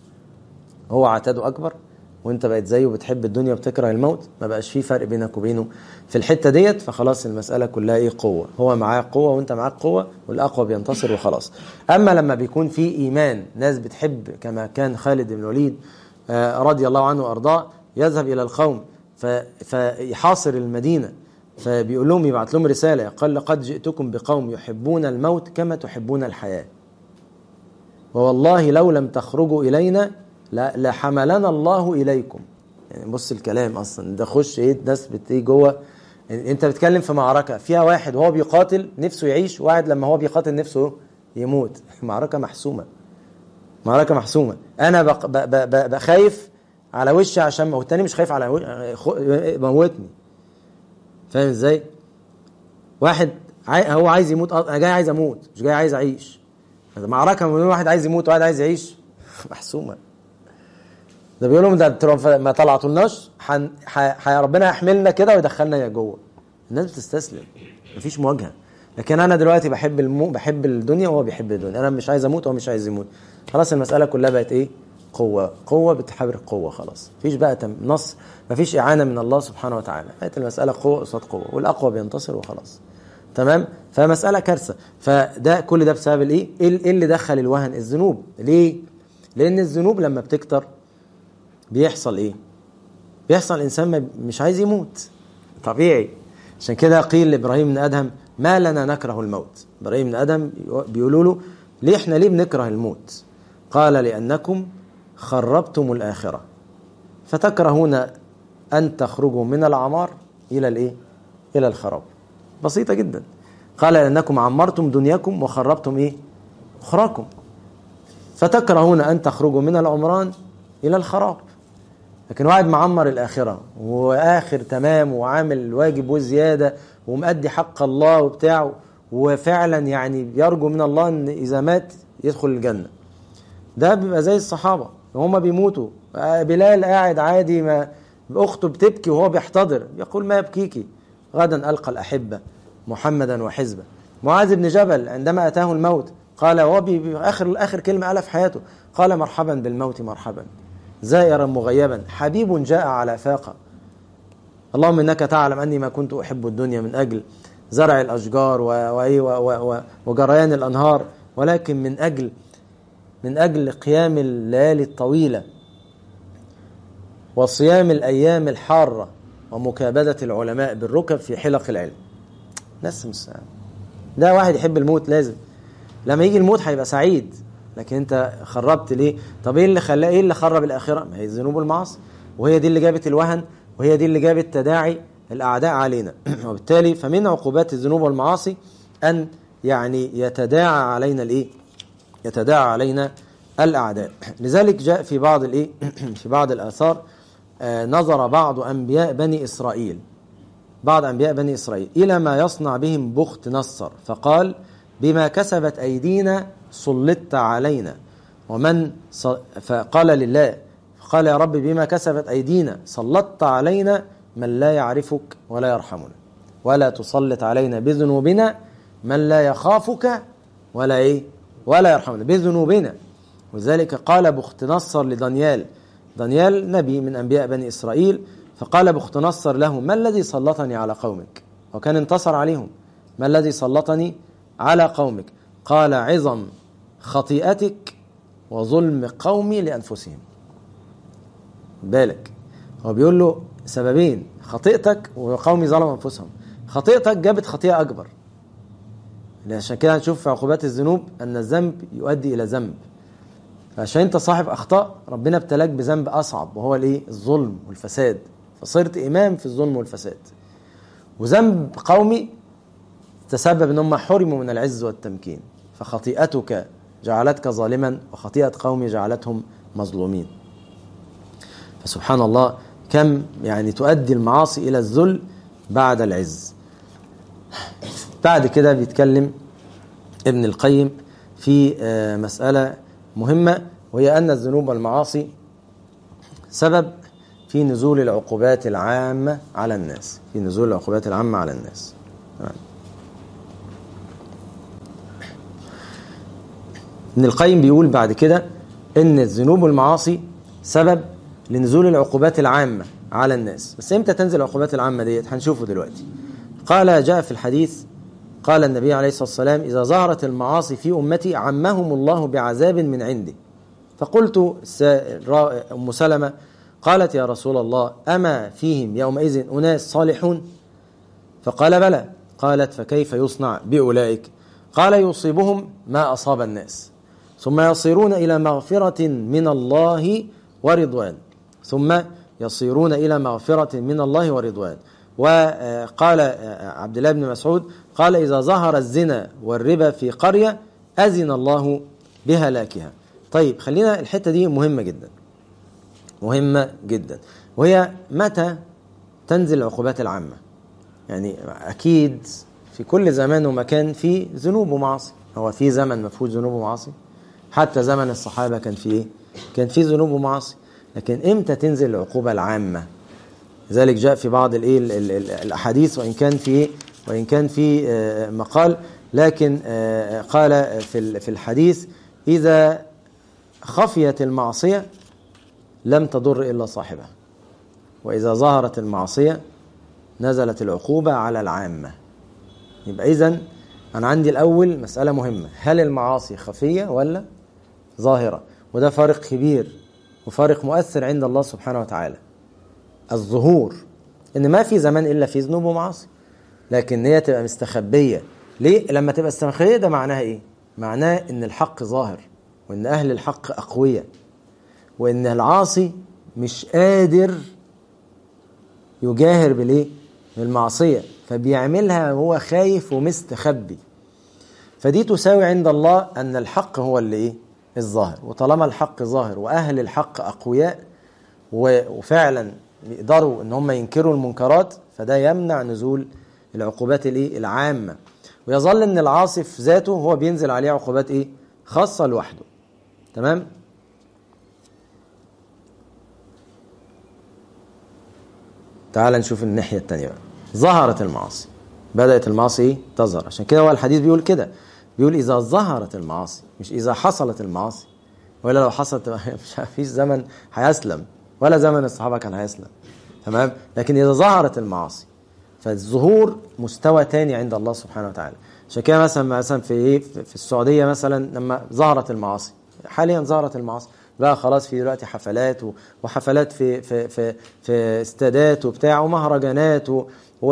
هو عتاده اكبر وانت بقيت زيه بتحب الدنيا وبتكره الموت ما بقاش في فرق بينك وبينه في الحته ديت فخلاص المساله كلها ايه قوه هو معاه قوه وانت معاك قوه والاقوى بينتصر وخلاص اما لما بيكون في ايمان ناس بتحب كما كان خالد بن الوليد رضي الله عنه وارضاه يذهب الى القوم فيحاصر المدينه فبيقول لهم يبعت لهم رساله قال لقد جئتكم بقوم يحبون الموت كما تحبون الحياه ووالله لو لم تخرجوا الينا لحملنا الله اليكم يعني بص الكلام اصلا ده خش ايه ناس بتيجي جوه انت بتتكلم في معركه فيها واحد وهو بيقاتل نفسه يعيش واحد لما هو بيقاتل نفسه يموت معركه محسومه معركه محسومه انا بخايف على وشي عشان والتاني مش خايف على موتني فاهم ازاي واحد هو عايز يموت انا جاي عايز اموت مش جاي عايز اعيش معركه من واحد عايز يموت وواحد عايز يعيش محسومه ده بيقول لهم ده ما طلعتولناش حن... ح... ربنا يحملنا كده ويدخلنا جوه الناس بتستسلم مفيش مواجهه لكن انا دلوقتي بحب المو... بحب الدنيا وهو بيحب الدنيا انا مش عايز اموت وهو مش عايز يموت خلاص المساله كلها بقت ايه قوه قوه بتحارب قوه خلاص مفيش بقى تم... نص مفيش اعانه من الله سبحانه وتعالى بقت المساله قوه قصاد قوه والاقوى بينتصر وخلاص تمام فمساله كارثه فده كل ده بسبب الايه ايه اللي دخل الوهن الذنوب ليه لان الذنوب لما بتكتر بيحصل ايه بيحصل الانسان مش عايز يموت طبيعي عشان كده قيل لابراهيم بن ادهم ما لنا نكره الموت ابراهيم بن ادهم بيقولوا له ليه احنا ليه بنكره الموت قال لانكم خربتم الاخره فتكرهون ان تخرجوا من العمار الى الايه الى الخراب بسيطه جدا قال لانكم عمرتم دنياكم وخربتم ايه اخراكم فتكرهون ان تخرجوا من العمران الى الخراب لكن واحد معمر الاخره واخر تمام وعامل الواجب وزياده ومؤدي حق الله وبتاع وفعلا يعني بيرجو من الله ان اذا مات يدخل الجنه ده بيبقى زي الصحابه هم بيموتوا بلال قاعد عادي ما اخته بتبكي وهو بيحتضر يقول ما يبكيك غدا القى الاحبه محمدا وحزبه معاذ بن جبل عندما اتاه الموت قال هو اخر اخر كلمه قالها في حياته قال مرحبا بالموت مرحبا زائرا مغيبا حبيب جاء على فاقه اللهم انك تعلم اني ما كنت احب الدنيا من اجل زرع الاشجار وجريان الانهار ولكن من اجل من اجل قيام الليالي الطويله وصيام الايام الحاره ومكابده العلماء بالركب في حلق العلم ناس مش ده واحد يحب الموت لازم لما يجي الموت هيبقى سعيد لكن انت خربت ليه طب ايه اللي خلاه ايه اللي خرب الاخره ما هي الذنوب والمعاصي وهي دي اللي جابت الوهن وهي دي اللي جابت تداعي الاعداء علينا وبالتالي فمن عقوبات الذنوب والمعاصي ان يعني يتداعى علينا الايه يتداعى علينا الاعداء لذلك جاء في بعض الايه في بعض الاثار آه نظر بعض انبياء بني اسرائيل بعض انبياء بني اسرائيل الى ما يصنع بهم بخت نصر فقال بما كسبت ايدينا سلطت علينا ومن فقال لله قال يا رب بما كسبت أيدينا سلطت علينا من لا يعرفك ولا يرحمنا ولا تسلط علينا بذنوبنا من لا يخافك ولا إيه ولا يرحمنا بذنوبنا وذلك قال بخت نصر لدانيال دانيال نبي من أنبياء بني إسرائيل فقال بخت نصر له ما الذي سلطني على قومك وكان انتصر عليهم ما الذي سلطني على قومك قال عظم خطيئتك وظلم قومي لأنفسهم بالك هو بيقول له سببين خطيئتك وقومي ظلموا أنفسهم خطيئتك جابت خطيئة أكبر عشان كده هنشوف في عقوبات الذنوب أن الذنب يؤدي إلى ذنب فعشان أنت صاحب أخطاء ربنا ابتلاك بذنب أصعب وهو الإيه الظلم والفساد فصرت إمام في الظلم والفساد وذنب قومي تسبب ان هم حرموا من العز والتمكين فخطيئتك جعلتك ظالما وخطيئة قومي جعلتهم مظلومين فسبحان الله كم يعني تؤدي المعاصي إلى الذل بعد العز بعد كده بيتكلم ابن القيم في مسألة مهمة وهي أن الذنوب والمعاصي سبب في نزول العقوبات العامة على الناس في نزول العقوبات العامة على الناس ابن القيم بيقول بعد كده ان الذنوب والمعاصي سبب لنزول العقوبات العامة على الناس بس امتى تنزل العقوبات العامة ديت هنشوفه دلوقتي قال جاء في الحديث قال النبي عليه الصلاة والسلام إذا ظهرت المعاصي في أمتي عمهم الله بعذاب من عنده فقلت أم سلمة قالت يا رسول الله أما فيهم يومئذ أناس صالحون فقال بلى قالت فكيف يصنع بأولئك قال يصيبهم ما أصاب الناس ثم يصيرون إلى مغفرة من الله ورضوان ثم يصيرون إلى مغفرة من الله ورضوان وقال عبد الله بن مسعود قال إذا ظهر الزنا والربا في قرية أذن الله بهلاكها طيب خلينا الحتة دي مهمة جدا مهمة جدا وهي متى تنزل العقوبات العامة يعني أكيد في كل زمان ومكان في ذنوب ومعاصي هو في زمن ما فيهوش ذنوب ومعاصي حتى زمن الصحابة كان في إيه؟ كان في ذنوب ومعاصي لكن إمتى تنزل العقوبة العامة لذلك جاء في بعض الإيه الأحاديث وإن كان في وإن كان في مقال لكن قال في في الحديث إذا خفيت المعصية لم تضر إلا صاحبها وإذا ظهرت المعصية نزلت العقوبة على العامة يبقى إذن أنا عندي الأول مسألة مهمة هل المعاصي خفية ولا ظاهرة وده فارق كبير وفارق مؤثر عند الله سبحانه وتعالى الظهور إن ما في زمان إلا في ذنوب ومعاصي لكن هي تبقى مستخبية ليه؟ لما تبقى مستخبية ده معناها إيه؟ معناه إن الحق ظاهر وإن أهل الحق أقوياء وإن العاصي مش قادر يجاهر بالإيه؟ بالمعصية فبيعملها وهو خايف ومستخبي فدي تساوي عند الله أن الحق هو اللي إيه؟ الظاهر وطالما الحق ظاهر وأهل الحق أقوياء وفعلا يقدروا ان هم ينكروا المنكرات فده يمنع نزول العقوبات الايه العامه ويظل ان العاصي في ذاته هو بينزل عليه عقوبات ايه خاصه لوحده تمام تعال نشوف الناحية التانية بقى ظهرت المعاصي بدأت المعاصي إيه؟ تظهر عشان كده هو الحديث بيقول كده بيقول إذا ظهرت المعاصي مش إذا حصلت المعاصي ولا لو حصلت مش فيش زمن هيسلم ولا زمن الصحابة كان هيسلم تمام لكن إذا ظهرت المعاصي فالظهور مستوى تاني عند الله سبحانه وتعالى عشان كده مثلا مثلا في ايه في السعوديه مثلا لما ظهرت المعاصي حاليا ظهرت المعاصي بقى خلاص في دلوقتي حفلات وحفلات في في في في استادات وبتاع ومهرجانات و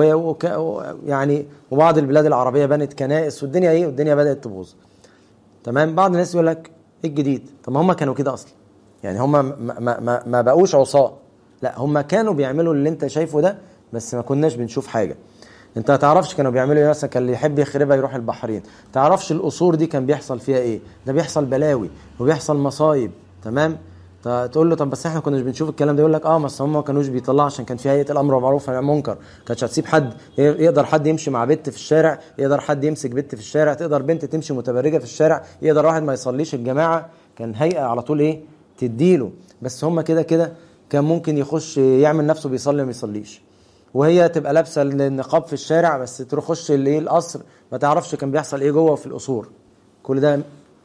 ويعني وبعض البلاد العربيه بنت كنائس والدنيا ايه والدنيا بدات تبوظ تمام بعض الناس يقول لك ايه الجديد طب ما هم كانوا كده اصلا يعني هم ما, ما, ما, ما بقوش عصاه لا هم كانوا بيعملوا اللي انت شايفه ده بس ما كناش بنشوف حاجه انت ما تعرفش كانوا بيعملوا ايه مثلا كان اللي يحب يخربها يروح البحرين تعرفش القصور دي كان بيحصل فيها ايه ده بيحصل بلاوي وبيحصل مصايب تمام تقول له طب بس احنا كناش بنشوف الكلام ده يقول لك اه بس هم ما كانوش بيطلعوا عشان كان في هيئه الامر بالمعروف والنهي عن المنكر كانتش هتسيب حد يقدر حد يمشي مع بنت في الشارع يقدر حد يمسك بنت في الشارع تقدر بنت تمشي متبرجه في الشارع يقدر واحد ما يصليش الجماعه كان هيئه على طول ايه تديله بس هم كده كده كان ممكن يخش يعمل نفسه بيصلي وما يصليش وهي تبقى لابسه النقاب في الشارع بس تخش الايه القصر ما تعرفش كان بيحصل ايه جوه في القصور كل ده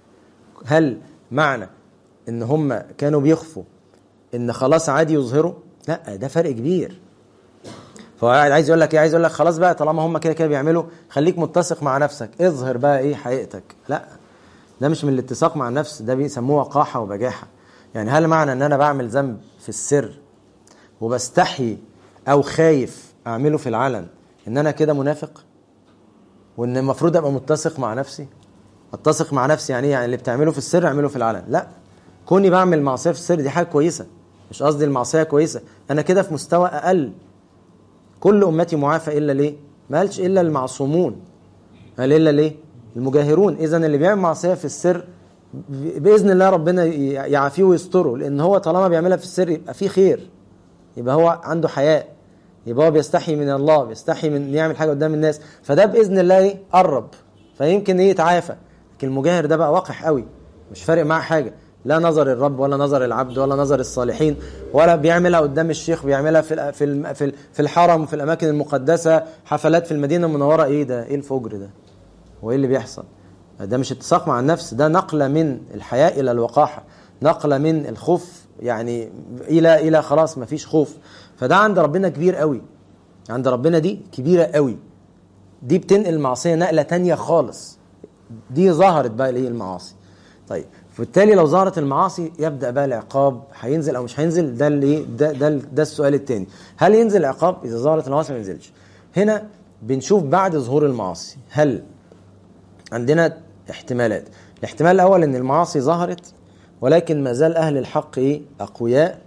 هل معنى ان هم كانوا بيخفوا ان خلاص عادي يظهروا لا ده فرق كبير فهو عايز يقول لك ايه عايز يقول لك خلاص بقى طالما هم كده كده بيعملوا خليك متسق مع نفسك اظهر بقى ايه حقيقتك لا ده مش من الاتساق مع النفس ده بيسموه وقاحه وبجاحه يعني هل معنى ان انا بعمل ذنب في السر وبستحي او خايف اعمله في العلن ان انا كده منافق وان المفروض ابقى متسق مع نفسي اتسق مع نفسي يعني يعني اللي بتعمله في السر اعمله في العلن لا كوني بعمل معصيه في السر دي حاجه كويسه مش قصدي المعصيه كويسه انا كده في مستوى اقل كل امتي معافى الا ليه ما قالش الا المعصومون قال الا ليه المجاهرون اذا اللي بيعمل معصيه في السر باذن الله ربنا يعافيه ويستره لان هو طالما بيعملها في السر يبقى فيه خير يبقى هو عنده حياء يبقى هو بيستحي من الله بيستحي من يعمل حاجه قدام الناس فده باذن الله ايه قرب فيمكن ايه يتعافى لكن المجاهر ده بقى وقح قوي مش فارق معاه حاجه لا نظر الرب ولا نظر العبد ولا نظر الصالحين ولا بيعملها قدام الشيخ بيعملها في في في في الحرم وفي الاماكن المقدسه حفلات في المدينه المنوره ايه ده ايه الفجر ده هو ايه اللي بيحصل ده مش اتساق مع النفس ده نقله من الحياء الى الوقاحه نقله من الخوف يعني الى الى خلاص ما فيش خوف فده عند ربنا كبير قوي عند ربنا دي كبيره قوي دي بتنقل المعصيه نقله تانية خالص دي ظهرت بقى الايه المعاصي طيب فبالتالي لو ظهرت المعاصي يبدا بقى العقاب هينزل او مش هينزل ده اللي ده ده ده السؤال الثاني هل ينزل عقاب اذا ظهرت المعاصي ما ينزلش هنا بنشوف بعد ظهور المعاصي هل عندنا احتمالات الاحتمال الاول ان المعاصي ظهرت ولكن ما زال اهل الحق ايه اقوياء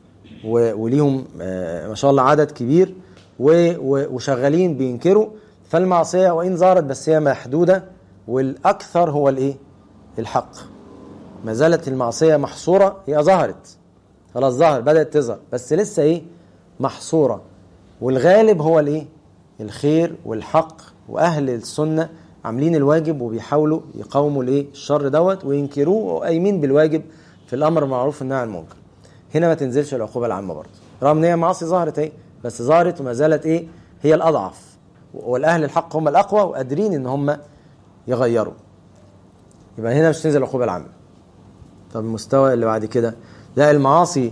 وليهم ما شاء الله عدد كبير وشغالين بينكروا فالمعصيه وان ظهرت بس هي محدوده والاكثر هو الايه الحق ما زالت المعصيه محصوره هي ظهرت خلاص ظهر بدات تظهر بس لسه ايه محصوره والغالب هو الايه الخير والحق واهل السنه عاملين الواجب وبيحاولوا يقاوموا الايه الشر دوت وينكروه وقايمين بالواجب في الامر بالمعروف والنهي عن المنكر هنا ما تنزلش العقوبه العامه برضه رغم ان هي معاصي ظهرت اهي بس ظهرت وما زالت ايه هي الاضعف والاهل الحق هم الاقوى وقادرين ان هم يغيروا يبقى هنا مش تنزل العقوبه العامه طب المستوى اللي بعد كده لا المعاصي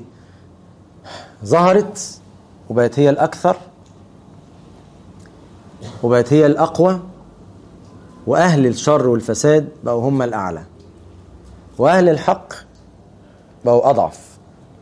ظهرت وبقت هي الاكثر وبقت هي الاقوى واهل الشر والفساد بقوا هم الاعلى واهل الحق بقوا اضعف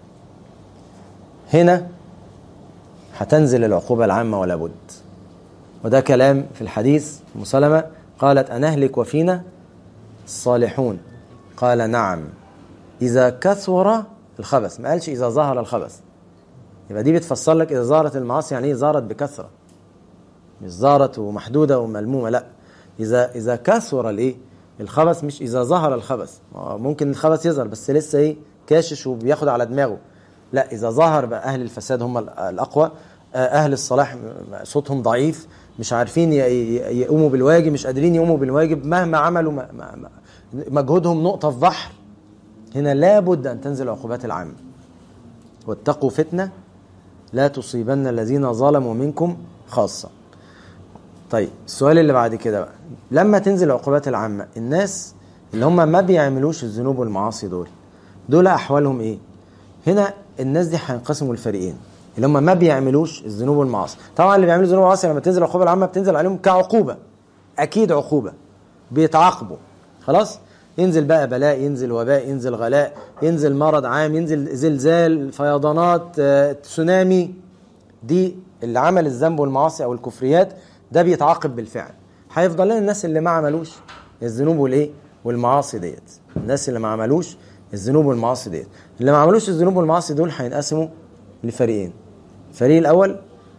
هنا هتنزل العقوبه العامه ولا بد وده كلام في الحديث مسلمه قالت انهلك وفينا الصالحون قال نعم اذا كثر الخبث ما قالش اذا ظهر الخبث يبقى دي بتفسر لك اذا ظهرت المعاصي يعني ايه ظهرت بكثره مش ظهرت ومحدوده وملمومه لا اذا اذا كثر الايه الخبث مش اذا ظهر الخبث ممكن الخبث يظهر بس لسه ايه كاشش وبياخد على دماغه لا اذا ظهر بقى اهل الفساد هم الاقوى اهل الصلاح صوتهم ضعيف مش عارفين يقوموا بالواجب مش قادرين يقوموا بالواجب مهما عملوا مجهودهم نقطه في بحر هنا لابد ان تنزل العقوبات العامه واتقوا فتنه لا تصيبن الذين ظلموا منكم خاصة طيب السؤال اللي بعد كده بقى لما تنزل العقوبات العامة الناس اللي هم ما بيعملوش الذنوب والمعاصي دول دول أحوالهم إيه هنا الناس دي هينقسموا لفريقين اللي هم ما بيعملوش الذنوب والمعاصي طبعا اللي بيعملوا الذنوب والمعاصي لما تنزل العقوبة العامة بتنزل عليهم كعقوبة أكيد عقوبة بيتعاقبوا خلاص ينزل بقى بلاء ينزل وباء ينزل غلاء ينزل مرض عام ينزل زلزال فيضانات آه، تسونامي دي اللي عمل الذنب والمعاصي او الكفريات ده بيتعاقب بالفعل هيفضل لنا الناس اللي ما عملوش الذنوب والايه والمعاصي ديت الناس اللي ما عملوش الذنوب والمعاصي ديت اللي ما عملوش الذنوب والمعاصي دول هينقسموا لفريقين الفريق الاول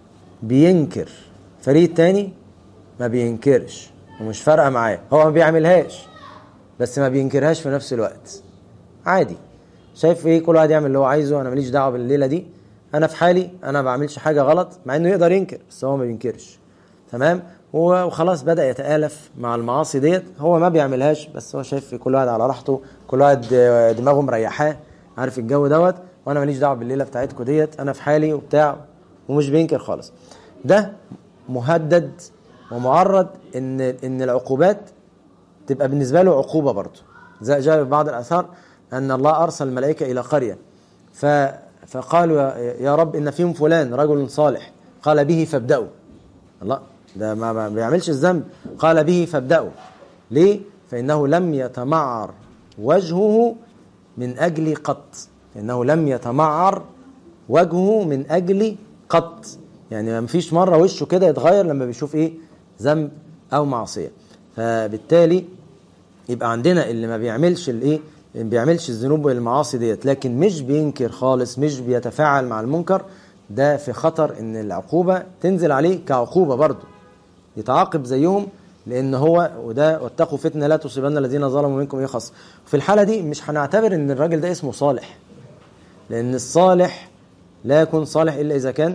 بينكر الفريق الثاني ما بينكرش ومش فارقه معاه هو ما بيعملهاش بس ما بينكرهاش في نفس الوقت عادي شايف ايه كل واحد يعمل اللي هو عايزه انا ماليش دعوه بالليله دي انا في حالي انا ما بعملش حاجه غلط مع انه يقدر ينكر بس هو ما بينكرش تمام هو وخلاص بدا يتالف مع المعاصي ديت هو ما بيعملهاش بس هو شايف كل واحد على راحته كل واحد دماغه مريحاه عارف الجو دوت وانا ماليش دعوه بالليله بتاعتكم ديت انا في حالي وبتاع ومش بينكر خالص ده مهدد ومعرض ان ان العقوبات تبقى بالنسبه له عقوبه برضه زي جاء في بعض الاثار ان الله ارسل الملائكه الى قريه ف فقالوا يا- يا رب ان فيهم فلان رجل صالح قال به فابدأوا الله ده ما ما بيعملش الذنب قال به فابدأوا ليه؟ فإنه لم يتمعر وجهه من أجل قط إنه لم يتمعر وجهه من أجل قط يعني ما فيش مرة وشه كده يتغير لما بيشوف إيه ذنب أو معصية فبالتالي يبقى عندنا اللي ما بيعملش الايه ما بيعملش الذنوب والمعاصي ديت لكن مش بينكر خالص مش بيتفاعل مع المنكر ده في خطر ان العقوبه تنزل عليه كعقوبه برضه يتعاقب زيهم لان هو وده واتقوا فتنه لا تصيبن الذين ظلموا منكم ايه خاص في الحاله دي مش هنعتبر ان الراجل ده اسمه صالح لان الصالح لا يكون صالح الا اذا كان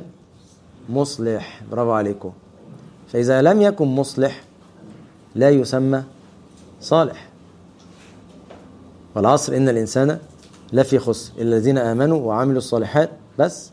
مصلح برافو عليكم فاذا لم يكن مصلح لا يسمى صالح والعصر إن الإنسان لفي خسر إلا الذين آمنوا وعملوا الصالحات بس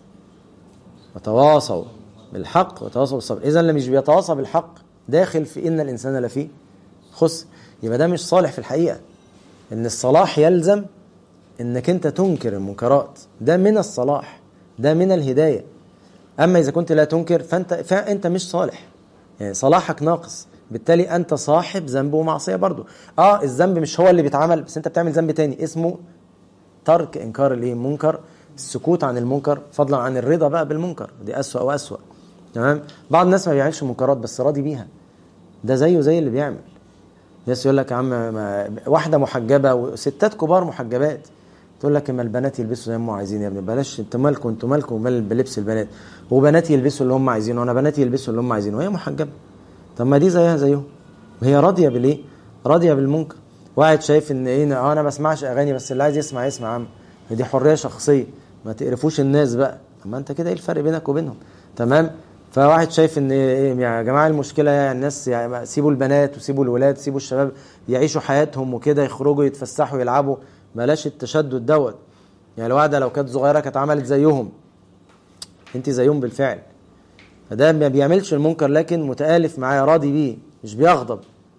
وتواصوا بالحق وتواصوا بالصبر إذا اللي مش بيتواصى بالحق داخل في إن الإنسان لفي خسر يبقى ده مش صالح في الحقيقة إن الصلاح يلزم إنك أنت تنكر المنكرات ده من الصلاح ده من الهداية أما إذا كنت لا تنكر فأنت فأنت مش صالح يعني صلاحك ناقص بالتالي انت صاحب ذنب ومعصيه برضو اه الذنب مش هو اللي بيتعمل بس انت بتعمل ذنب تاني اسمه ترك انكار الايه المنكر السكوت عن المنكر فضلا عن الرضا بقى بالمنكر دي اسوأ واسوأ تمام بعض الناس ما بيعملش منكرات بس راضي بيها ده زيه زي اللي بيعمل ناس يقول لك يا عم ما واحده محجبه وستات كبار محجبات تقول لك اما البنات يلبسوا زي ما هم عايزين يا ابني بلاش انتوا مالكم انتوا مالكم ومال بلبس البنات وبنات يلبسوا اللي هم عايزينه وانا بناتي يلبسوا اللي هم عايزينه وهي محجبه طب ما دي زيها زيهم وهي راضيه بالايه؟ راضيه بالمنكر واحد شايف ان ايه اه انا ما بسمعش اغاني بس اللي عايز يسمع يسمع يا عم دي حريه شخصيه ما تقرفوش الناس بقى طب ما انت كده ايه الفرق بينك وبينهم تمام فواحد شايف ان ايه يا جماعه المشكله يعني الناس يعني سيبوا البنات وسيبوا الولاد سيبوا الشباب يعيشوا حياتهم وكده يخرجوا يتفسحوا يلعبوا بلاش التشدد دوت يعني الواحده لو كانت صغيره كانت عملت زيهم انت زيهم بالفعل فده ما بيعملش المنكر لكن متآلف معاه راضي بيه مش بيغضب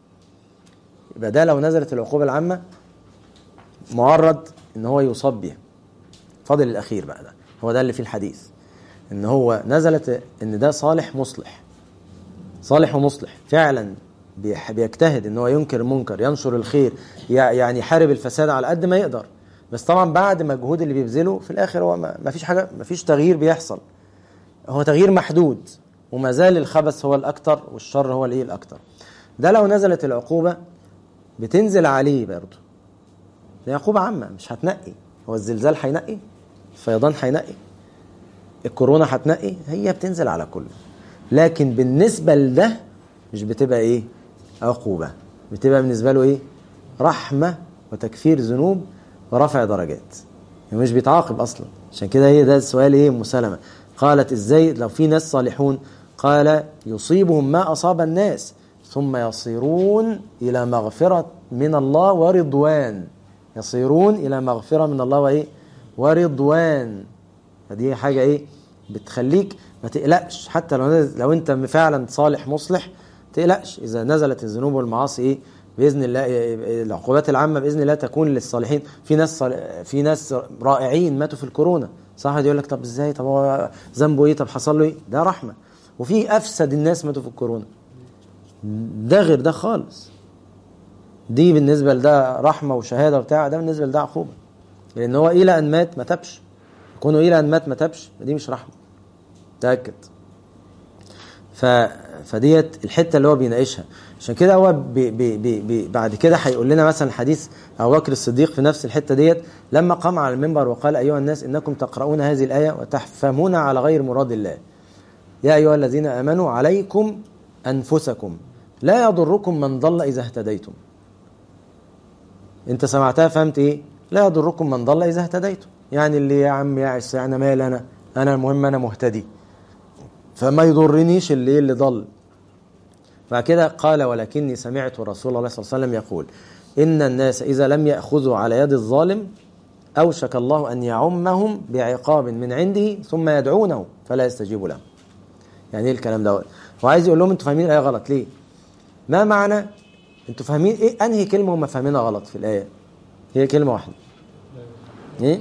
يبقى ده لو نزلت العقوبة العامة معرض ان هو يصاب بيها فاضل الاخير بقى ده هو ده اللي فيه الحديث ان هو نزلت ان ده صالح مصلح صالح ومصلح فعلا بيح- بيجتهد ان هو ينكر المنكر ينشر الخير يع- يعني يحارب الفساد على قد ما يقدر بس طبعا بعد مجهود اللي بيبذله في الاخر هو ما ما فيش حاجه ما فيش تغيير بيحصل هو تغيير محدود وما زال الخبث هو الاكثر والشر هو الايه الاكثر ده لو نزلت العقوبه بتنزل عليه برضه دي عقوبه عامه مش هتنقي هو الزلزال هينقي الفيضان هينقي الكورونا هتنقي هي بتنزل على كله لكن بالنسبه لده مش بتبقى ايه عقوبه بتبقى بالنسبه له ايه رحمه وتكفير ذنوب ورفع درجات يعني مش بيتعاقب اصلا عشان كده هي ده السؤال ايه ام سلمه قالت ازاي لو في ناس صالحون قال يصيبهم ما اصاب الناس ثم يصيرون الى مغفره من الله ورضوان يصيرون الى مغفره من الله وايه ورضوان فدي حاجه ايه بتخليك ما تقلقش حتى لو لو انت فعلا صالح مصلح تقلقش اذا نزلت الذنوب والمعاصي ايه باذن الله العقوبات العامه باذن الله تكون للصالحين في ناس في ناس رائعين ماتوا في الكورونا صح يقول لك طب ازاي طب هو ذنبه ايه طب حصل له ايه ده رحمه وفي افسد الناس ماتوا في الكورونا ده غير ده خالص دي بالنسبه لده رحمه وشهاده وبتاع ده بالنسبه لده عقوبه لان هو الى ان مات ما تبش كونه الى ان مات ما تبش دي مش رحمه تاكد ف فديت الحته اللي هو بيناقشها عشان كده هو بي بي بي بي بعد كده هيقول لنا مثلا حديث ابو بكر الصديق في نفس الحته ديت لما قام على المنبر وقال ايها الناس انكم تقرؤون هذه الايه وتفهمون على غير مراد الله يا ايها الذين امنوا عليكم انفسكم لا يضركم من ضل اذا اهتديتم انت سمعتها فهمت ايه لا يضركم من ضل اذا اهتديتم يعني اللي يا عم يا عس انا مال انا انا المهم انا مهتدي فما يضرنيش اللي اللي ضل فكده قال ولكني سمعت رسول الله صلى الله عليه وسلم يقول إن الناس إذا لم يأخذوا على يد الظالم أوشك الله أن يعمهم بعقاب من عنده ثم يدعونه فلا يستجيب له يعني ايه الكلام ده هو عايز يقول لهم انتوا فاهمين الايه غلط ليه ما معنى انتوا فاهمين ايه انهي كلمه هم فاهمينها غلط في الايه هي كلمه واحده ايه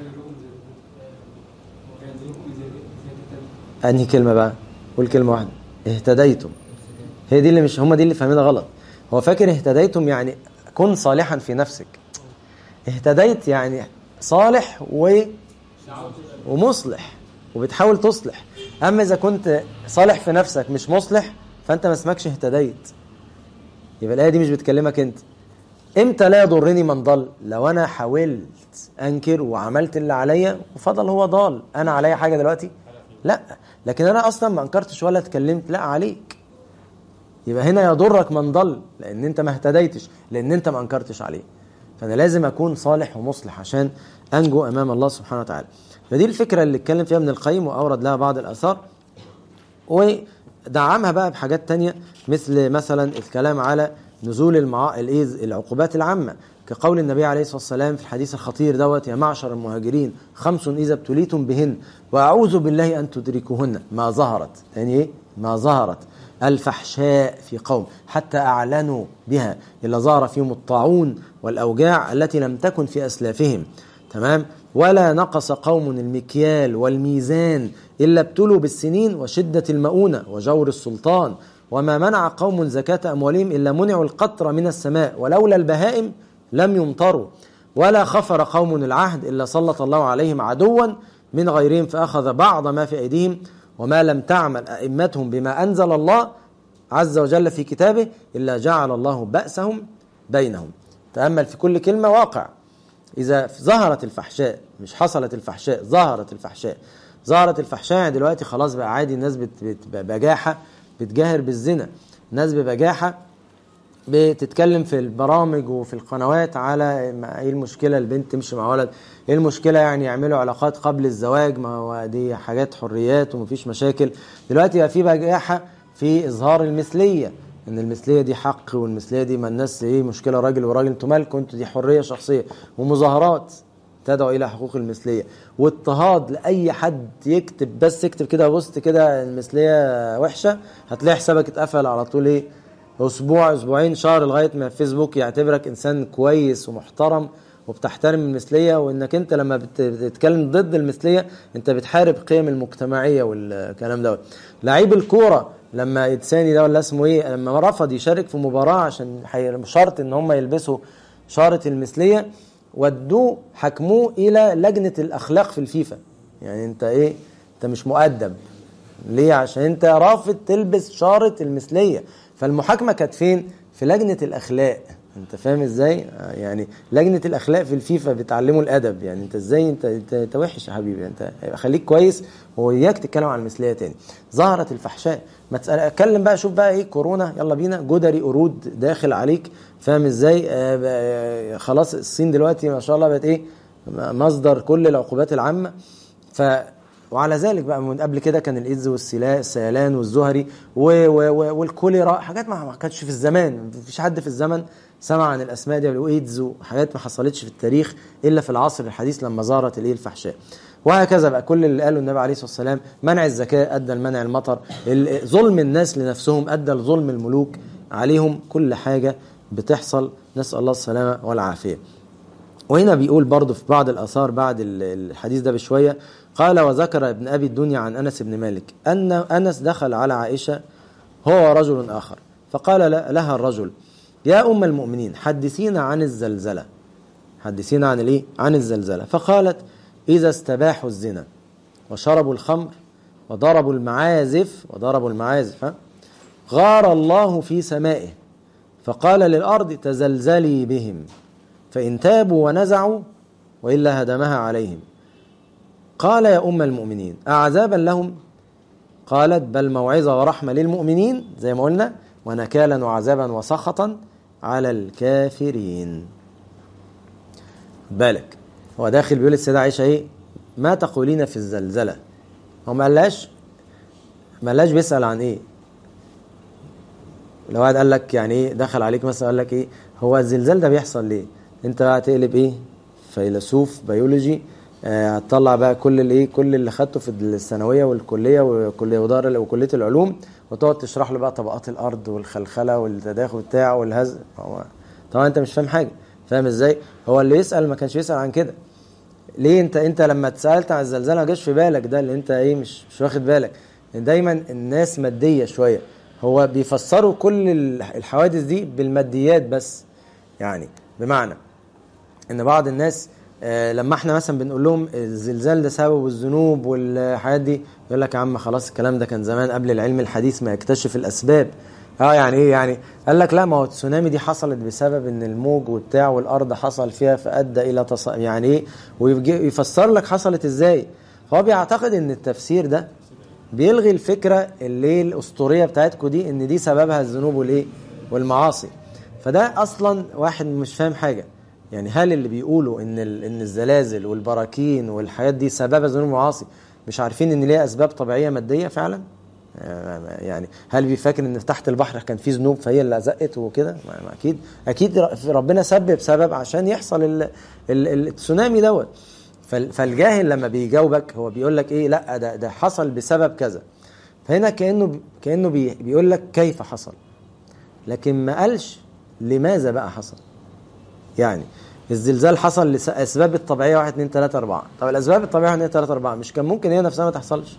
انهي كلمه بقى قول كلمه واحده اهتديتم هي دي اللي مش هم دي اللي فاهمينها غلط هو فاكر اهتديتم يعني كن صالحا في نفسك اهتديت يعني صالح و ومصلح وبتحاول تصلح اما اذا كنت صالح في نفسك مش مصلح فانت ما اسمكش اهتديت يبقى الايه دي مش بتكلمك انت امتى لا يضرني من ضل لو انا حاولت انكر وعملت اللي عليا وفضل هو ضال انا عليا حاجه دلوقتي لا لكن انا اصلا ما انكرتش ولا اتكلمت لا عليك يبقى هنا يضرك من ضل لان انت ما اهتديتش لان انت ما انكرتش عليه فانا لازم اكون صالح ومصلح عشان انجو امام الله سبحانه وتعالى فدي الفكره اللي اتكلم فيها ابن القيم واورد لها بعض الاثار ودعمها بقى بحاجات تانية مثل مثلا الكلام على نزول المعا... العقوبات العامه كقول النبي عليه الصلاه والسلام في الحديث الخطير دوت يا معشر المهاجرين خمس اذا ابتليتم بهن واعوذ بالله ان تدركوهن ما ظهرت يعني ايه ما ظهرت الفحشاء في قوم حتى أعلنوا بها إلا ظهر فيهم الطاعون والأوجاع التي لم تكن في أسلافهم تمام ولا نقص قوم المكيال والميزان إلا ابتلوا بالسنين وشدة المؤونة وجور السلطان وما منع قوم زكاة أموالهم إلا منعوا القطر من السماء ولولا البهائم لم يمطروا ولا خفر قوم العهد إلا سلط الله عليهم عدوا من غيرهم فأخذ بعض ما في أيديهم وما لم تعمل أئمتهم بما أنزل الله عز وجل في كتابه إلا جعل الله بأسهم بينهم تأمل في كل كلمة واقع إذا ظهرت الفحشاء مش حصلت الفحشاء ظهرت الفحشاء ظهرت الفحشاء يعني دلوقتي خلاص بقى عادي الناس ببجاحة بتجاهر بالزنا الناس ببجاحة بتتكلم في البرامج وفي القنوات على ايه المشكله البنت تمشي مع ولد ايه المشكله يعني يعملوا علاقات قبل الزواج ما هو دي حاجات حريات ومفيش مشاكل دلوقتي بقى في بجاحه في اظهار المثليه ان المثليه دي حق والمثليه دي ما الناس ايه مشكله راجل وراجل انتوا مالكم انتوا دي حريه شخصيه ومظاهرات تدعو الى حقوق المثليه واضطهاد لاي حد يكتب بس اكتب كده بوست كده المثليه وحشه هتلاقي حسابك اتقفل على طول ايه اسبوع اسبوعين شهر لغايه ما فيسبوك يعتبرك انسان كويس ومحترم وبتحترم المثليه وانك انت لما بتتكلم ضد المثليه انت بتحارب قيم المجتمعيه والكلام دوت لعيب الكوره لما يتساني ده ولا اسمه ايه لما رفض يشارك في مباراه عشان شرط ان هم يلبسوا شاره المثليه ودوه حكموه الى لجنه الاخلاق في الفيفا يعني انت ايه انت مش مؤدب ليه عشان انت رافض تلبس شاره المثليه فالمحاكمه كانت فين في لجنه الاخلاق انت فاهم ازاي يعني لجنه الاخلاق في الفيفا بتعلموا الادب يعني انت ازاي انت انت, انت وحش يا حبيبي انت خليك كويس واياك تتكلم عن المثليه تاني ظهرت الفحشاء ما تسال اتكلم بقى شوف بقى ايه كورونا يلا بينا جدري قرود داخل عليك فاهم ازاي آه خلاص الصين دلوقتي ما شاء الله بقت ايه مصدر كل العقوبات العامه ف وعلى ذلك بقى من قبل كده كان الايدز والسيلان والزهري والكوليرا حاجات ما كانتش في الزمان مفيش حد في الزمن سمع عن الاسماء دي والايدز وحاجات ما حصلتش في التاريخ الا في العصر الحديث لما ظهرت الايه الفحشاء وهكذا بقى كل اللي قاله النبي عليه الصلاه والسلام منع الزكاه ادى لمنع المطر ال- ظلم الناس لنفسهم ادى لظلم الملوك عليهم كل حاجه بتحصل نسال الله السلامه والعافيه وهنا بيقول برضه في بعض الآثار بعد ال- الحديث ده بشوية قال وذكر ابن أبي الدنيا عن أنس بن مالك أن أنس دخل على عائشة هو ورجل آخر فقال ل- لها الرجل يا أم المؤمنين حدثينا عن الزلزلة حدثينا عن الإيه؟ عن الزلزلة فقالت إذا استباحوا الزنا وشربوا الخمر وضربوا المعازف وضربوا المعازف ها؟ غار الله في سمائه فقال للأرض تزلزلي بهم فإن تابوا ونزعوا وإلا هدمها عليهم قال يا أم المؤمنين أعذابا لهم قالت بل موعظة ورحمة للمؤمنين زي ما قلنا ونكالا وعذابا وسخطا على الكافرين بالك هو داخل بيقول السيدة عائشة ايه ما تقولين في الزلزلة هو ما قالهاش ما قالهاش بيسأل عن ايه لو واحد قال لك يعني ايه دخل عليك مثلا قال لك ايه هو الزلزال ده بيحصل ليه انت بقى هتقلب ايه فيلسوف بيولوجي آه، هتطلع بقى كل الايه كل اللي خدته في الثانويه والكليه وكليه ودار وكليه العلوم وتقعد تشرح له بقى طبقات الارض والخلخله والتداخل بتاعه والهز هو طبعا انت مش فاهم حاجه فاهم ازاي هو اللي يسال ما كانش يسال عن كده ليه انت انت لما اتسالت عن الزلزال ما جاش في بالك ده اللي انت ايه مش مش واخد بالك دايما الناس ماديه شويه هو بيفسروا كل الحوادث دي بالماديات بس يعني بمعنى ان بعض الناس آه، لما احنا مثلا بنقول لهم الزلزال ده سببه الذنوب والحاجات دي يقول لك يا عم خلاص الكلام ده كان زمان قبل العلم الحديث ما يكتشف الاسباب اه يعني ايه يعني قال لك لا ما هو التسونامي دي حصلت بسبب ان الموج وبتاع والارض حصل فيها فادى الى تص... يعني ايه ويفسر لك حصلت ازاي فهو بيعتقد ان التفسير ده بيلغي الفكره اللي الاسطوريه بتاعتكم دي ان دي سببها الذنوب والايه والمعاصي فده اصلا واحد مش فاهم حاجه يعني هل اللي بيقولوا ان ال- ان الزلازل والبراكين والحاجات دي سببها ذنوب ومعاصي مش عارفين ان ليها اسباب طبيعيه ماديه فعلا آه، يعني هل بيفكر ان تحت البحر كان في ذنوب فهي اللي زقت وكده ما- ما اكيد اكيد ر- ربنا سبب سبب عشان يحصل ال- ال- ال- التسونامي دوت فال- فالجاهل لما بيجاوبك هو بيقول لك ايه لا ده ده حصل بسبب كذا فهنا كانه كانه بي- بيقول لك كيف حصل لكن ما قالش لماذا بقى حصل يعني الزلزال حصل لاسباب الطبيعيه 1 2 3 4 طب الاسباب الطبيعيه 1 2 3 4 مش كان ممكن هي نفسها ما تحصلش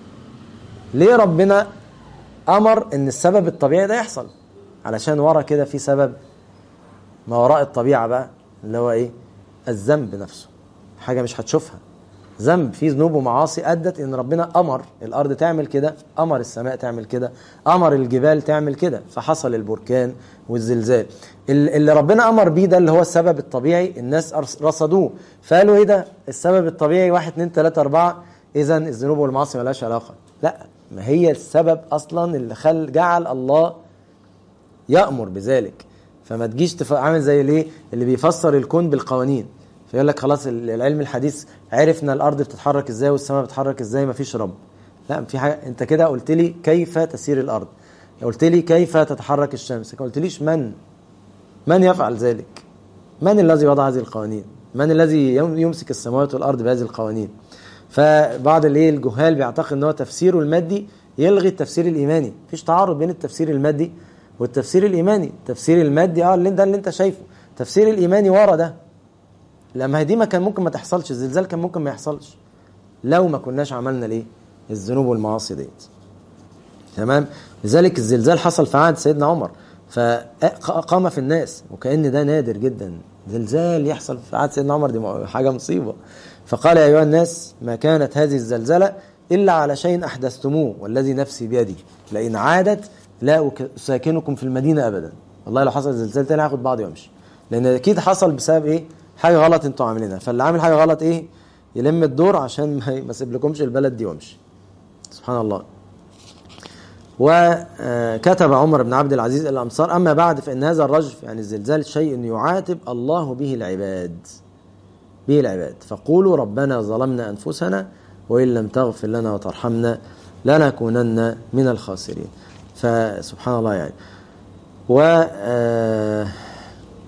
ليه ربنا امر ان السبب الطبيعي ده يحصل علشان ورا كده في سبب ما وراء الطبيعه بقى اللي هو ايه الذنب نفسه حاجه مش هتشوفها ذنب فيه ذنوب ومعاصي ادت ان ربنا امر الارض تعمل كده امر السماء تعمل كده امر الجبال تعمل كده فحصل البركان والزلزال ال- اللي ربنا امر بيه ده اللي هو السبب الطبيعي الناس أرس- رصدوه فقالوا ايه ده السبب الطبيعي واحد اتنين تلاته اربعه اذا الذنوب والمعاصي ملهاش علاقه لا ما هي السبب اصلا اللي خل جعل الله يأمر بذلك فما تجيش تف... عامل زي الايه اللي بيفسر الكون بالقوانين فيقول لك خلاص ال- العلم الحديث عرفنا الارض بتتحرك ازاي والسماء بتتحرك ازاي مفيش رب لا في حاجه انت كده قلت لي كيف تسير الارض قلت لي كيف تتحرك الشمس ما قلتليش من من يفعل ذلك من الذي وضع هذه القوانين من الذي يم- يمسك السماوات والارض بهذه القوانين فبعض الايه الجهال بيعتقد ان هو تفسيره المادي يلغي التفسير الايماني مفيش تعارض بين التفسير المادي والتفسير الايماني التفسير المادي اه اللي ده اللي انت شايفه التفسير الايماني ورا ده لما هي دي ما كان ممكن ما تحصلش الزلزال كان ممكن ما يحصلش لو ما كناش عملنا ليه الذنوب والمعاصي ديت تمام لذلك الزلزال حصل في عهد سيدنا عمر فقام في الناس وكأن ده نادر جدا زلزال يحصل في عهد سيدنا عمر دي حاجة مصيبة فقال يا أيها الناس ما كانت هذه الزلزلة إلا على شيء أحدثتموه والذي نفسي بيدي لئن عادت لا أساكنكم في المدينة أبدا والله لو حصل زلزال تاني هاخد بعضي وامشي لأن أكيد حصل بسبب إيه حاجة غلط أنتوا عاملينها فاللي عامل حاجة غلط إيه يلم الدور عشان ما ما يسيبلكمش البلد دي وامشي سبحان الله وكتب عمر بن عبد العزيز الأمصار أما بعد فإن هذا الرجف يعني الزلزال شيء يعاتب الله به العباد به العباد فقولوا ربنا ظلمنا أنفسنا وإن لم تغفر لنا وترحمنا لنكونن من الخاسرين فسبحان الله يعني و آه،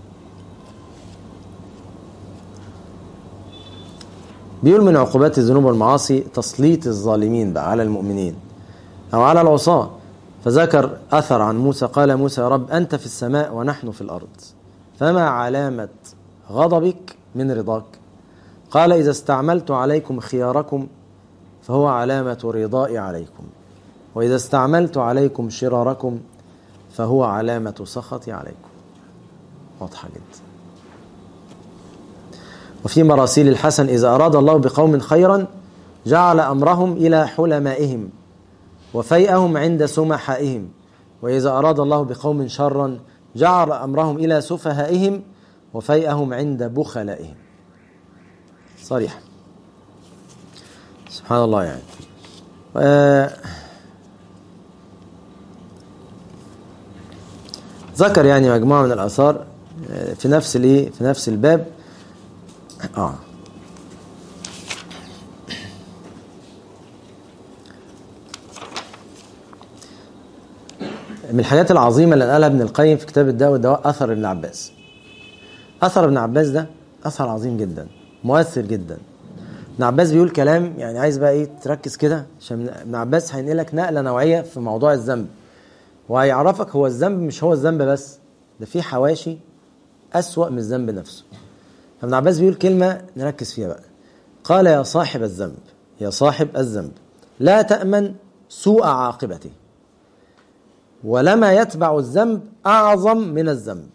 بيقول من عقوبات الذنوب والمعاصي تسليط الظالمين بقى على المؤمنين أو على العصاة فذكر أثر عن موسى قال موسى يا رب أنت في السماء ونحن في الأرض فما علامة غضبك من رضاك قال إذا استعملت عليكم خياركم فهو علامة رضائي عليكم وإذا استعملت عليكم شراركم فهو علامة سخطي عليكم واضحة جدا وفي مراسيل الحسن إذا أراد الله بقوم خيرا جعل أمرهم إلى حلمائهم وفيئهم عند سمحائهم وإذا أراد الله بقوم شرا جعل أمرهم إلى سفهائهم وفيئهم عند بخلائهم صريح سبحان الله يعني ذكر يعني مجموعة من الآثار في نفس الايه في نفس الباب اه من الحاجات العظيمة اللي قالها ابن القيم في كتاب الدواء والدواء أثر ابن عباس أثر ابن عباس ده أثر عظيم جدا مؤثر جدا ابن عباس بيقول كلام يعني عايز بقى ايه تركز كده عشان ابن عباس هينقلك نقلة نوعية في موضوع الذنب وهيعرفك هو الذنب مش هو الذنب بس ده في حواشي أسوأ من الذنب نفسه ابن عباس بيقول كلمة نركز فيها بقى قال يا صاحب الذنب يا صاحب الذنب لا تأمن سوء عاقبته ولما يتبع الذنب أعظم من الذنب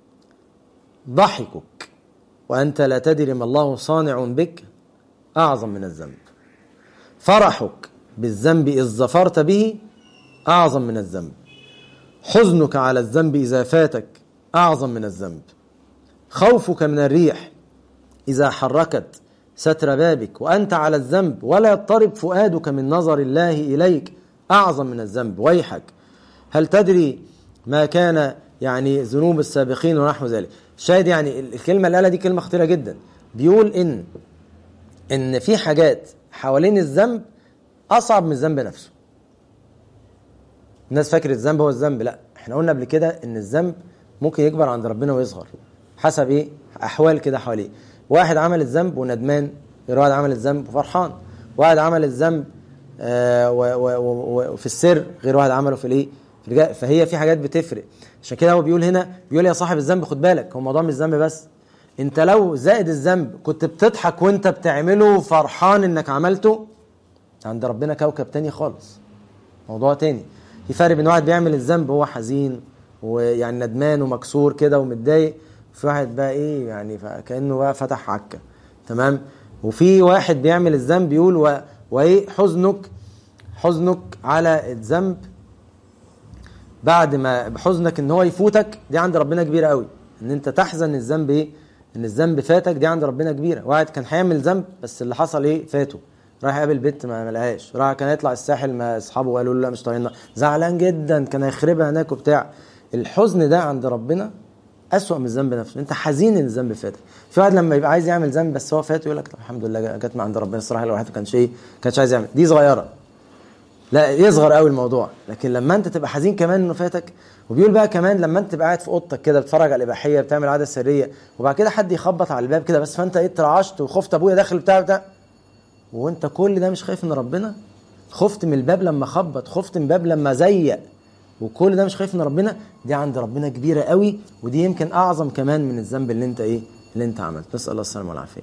ضحكك وأنت لا تدري ما الله صانع بك أعظم من الذنب فرحك بالذنب إذ ظفرت به أعظم من الذنب حزنك على الذنب إذا فاتك أعظم من الذنب خوفك من الريح إذا حركت ستر بابك وأنت على الذنب ولا يضطرب فؤادك من نظر الله إليك أعظم من الذنب ويحك هل تدري ما كان يعني ذنوب السابقين ونحو ذلك شاهد يعني الكلمة اللي قالها دي كلمة خطيرة جدا بيقول إن إن في حاجات حوالين الذنب أصعب من الذنب نفسه الناس فاكر الذنب هو الذنب لا احنا قلنا قبل كده ان الذنب ممكن يكبر عند ربنا ويصغر حسب ايه احوال كده حواليه واحد عمل الذنب وندمان غير واحد عمل الذنب وفرحان واحد عمل الذنب آه وفي السر غير واحد عمله في الايه فهي في حاجات بتفرق عشان كده هو بيقول هنا بيقول يا صاحب الذنب خد بالك هو الموضوع مش ذنب بس انت لو زائد الذنب كنت بتضحك وانت بتعمله فرحان انك عملته عند ربنا كوكب تاني خالص موضوع تاني في فرق بين واحد بيعمل الذنب وهو حزين ويعني ندمان ومكسور كده ومتضايق في واحد بقى ايه يعني كانه بقى فتح عكه تمام وفي واحد بيعمل الذنب بيقول و... وايه حزنك حزنك على الذنب بعد ما بحزنك ان هو يفوتك دي عند ربنا كبيره قوي ان انت تحزن الذنب ايه ان الذنب فاتك دي عند ربنا كبيره واحد كان هيعمل ذنب بس اللي حصل ايه فاته راح يقابل بنت ما لقاهاش راح كان يطلع الساحل ما اصحابه قالوا له لا مش طايقنا زعلان جدا كان هيخربها هناك وبتاع الحزن ده عند ربنا أسوأ من الذنب نفسه انت حزين ان الذنب فاتك في واحد لما يبقى عايز يعمل ذنب بس هو فات يقول لك طب الحمد لله جت من عند ربنا الصراحه الواحد ما كانش ايه كانش عايز يعمل دي صغيره لا يصغر قوي الموضوع لكن لما انت تبقى حزين كمان انه فاتك وبيقول بقى كمان لما انت تبقى قاعد في اوضتك كده بتتفرج على الاباحيه بتعمل عاده سريه وبعد كده حد يخبط على الباب كده بس فانت ايه اترعشت وخفت ابويا داخل بتاع بتاع وانت كل ده مش خايف من ربنا خفت من الباب لما خبط خفت من الباب لما زيق وكل ده مش خايف من ربنا دي عند ربنا كبيره قوي ودي يمكن اعظم كمان من الذنب اللي انت ايه اللي انت عملت نسال الله السلامه والعافيه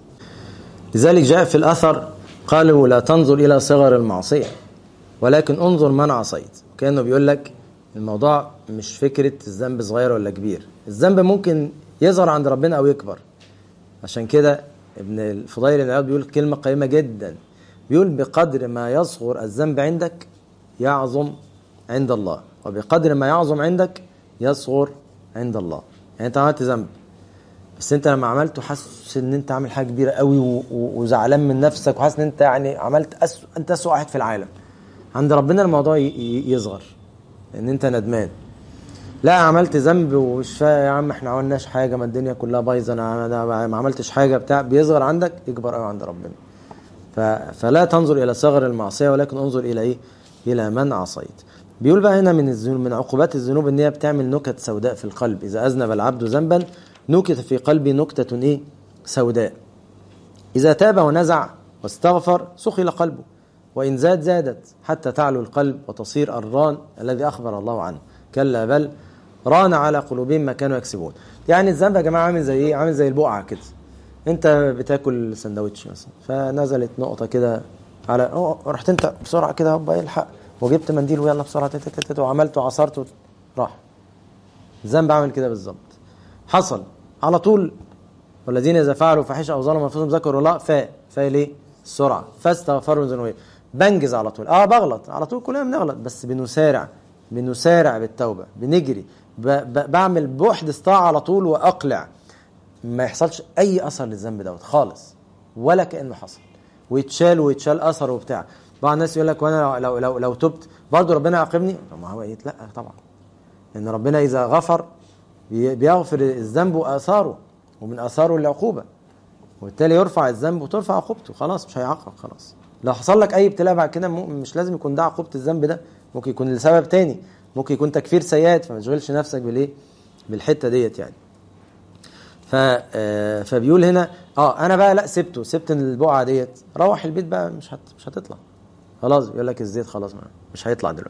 لذلك جاء في الاثر قالوا لا تنظر الى صغر المعصيه ولكن انظر من عصيت كانه بيقول لك الموضوع مش فكره الذنب صغير ولا كبير الذنب ممكن يظهر عند ربنا او يكبر عشان كده ابن الفضيل بن عياض بيقول كلمه قيمه جدا بيقول بقدر ما يصغر الذنب عندك يعظم عند الله وبقدر ما يعظم عندك يصغر عند الله يعني انت عملت ذنب بس انت لما عملته حاسس ان انت عامل حاجه كبيره قوي وزعلان من نفسك وحاسس ان انت يعني عملت أسو... انت اسوء واحد في العالم عند ربنا الموضوع يصغر لان انت ندمان لا عملت ذنب ومش يا عم احنا ما عملناش حاجه ما الدنيا كلها بايظه انا ما عملتش حاجه بتاع بيصغر عندك يكبر قوي عند ربنا ف... فلا تنظر الى صغر المعصيه ولكن انظر الى ايه الى من عصيت بيقول بقى هنا من الذنوب من عقوبات الذنوب ان هي بتعمل نكت سوداء في القلب اذا اذنب العبد ذنبا نكت في قلبه نكته ايه سوداء إذا تاب ونزع واستغفر سخل قلبه وإن زاد زادت حتى تعلو القلب وتصير الران الذي أخبر الله عنه كلا بل ران على قلوبهم ما كانوا يكسبون يعني الذنب يا جماعة عامل زي إيه عامل زي البقعة كده أنت بتاكل سندوتش مثلا فنزلت نقطة كده على أوه رحت أنت بسرعة كده هوبا الحق وجبت منديل ويلا بسرعة تت- تت- تت- وعملت وعصرت راح الذنب عامل كده بالظبط حصل على طول والذين اذا فعلوا فاحشه او ظلموا انفسهم ذكروا الله فاء فاء ليه؟ السرعه فاستغفروا من ذنوبهم بنجز على طول اه بغلط على طول كلنا بنغلط بس بنسارع بنسارع بالتوبه بنجري ب... ب... بعمل بوحد استطاعه على طول واقلع ما يحصلش اي اثر للذنب دوت خالص ولا كانه حصل ويتشال ويتشال اثر وبتاع بعض الناس يقول لك وانا لو لو لو, لو تبت برضه ربنا يعاقبني طب ما هو ايه لا طبعا لان ربنا اذا غفر بي- بيغفر الذنب واثاره ومن اثاره العقوبه وبالتالي يرفع الذنب وترفع عقوبته خلاص مش هيعاقبك خلاص لو حصل لك اي ابتلاء بعد كده مو- مش لازم يكون ده عقوبه الذنب ده ممكن يكون لسبب تاني ممكن يكون تكفير سيئات فما تشغلش نفسك بالايه بالحته ديت يعني ف آه، فبيقول هنا اه انا بقى لا سبته سبت البقعه ديت روح البيت بقى مش هت مش هتطلع خلاص بيقول لك الزيت خلاص ما- مش هيطلع دلوقتي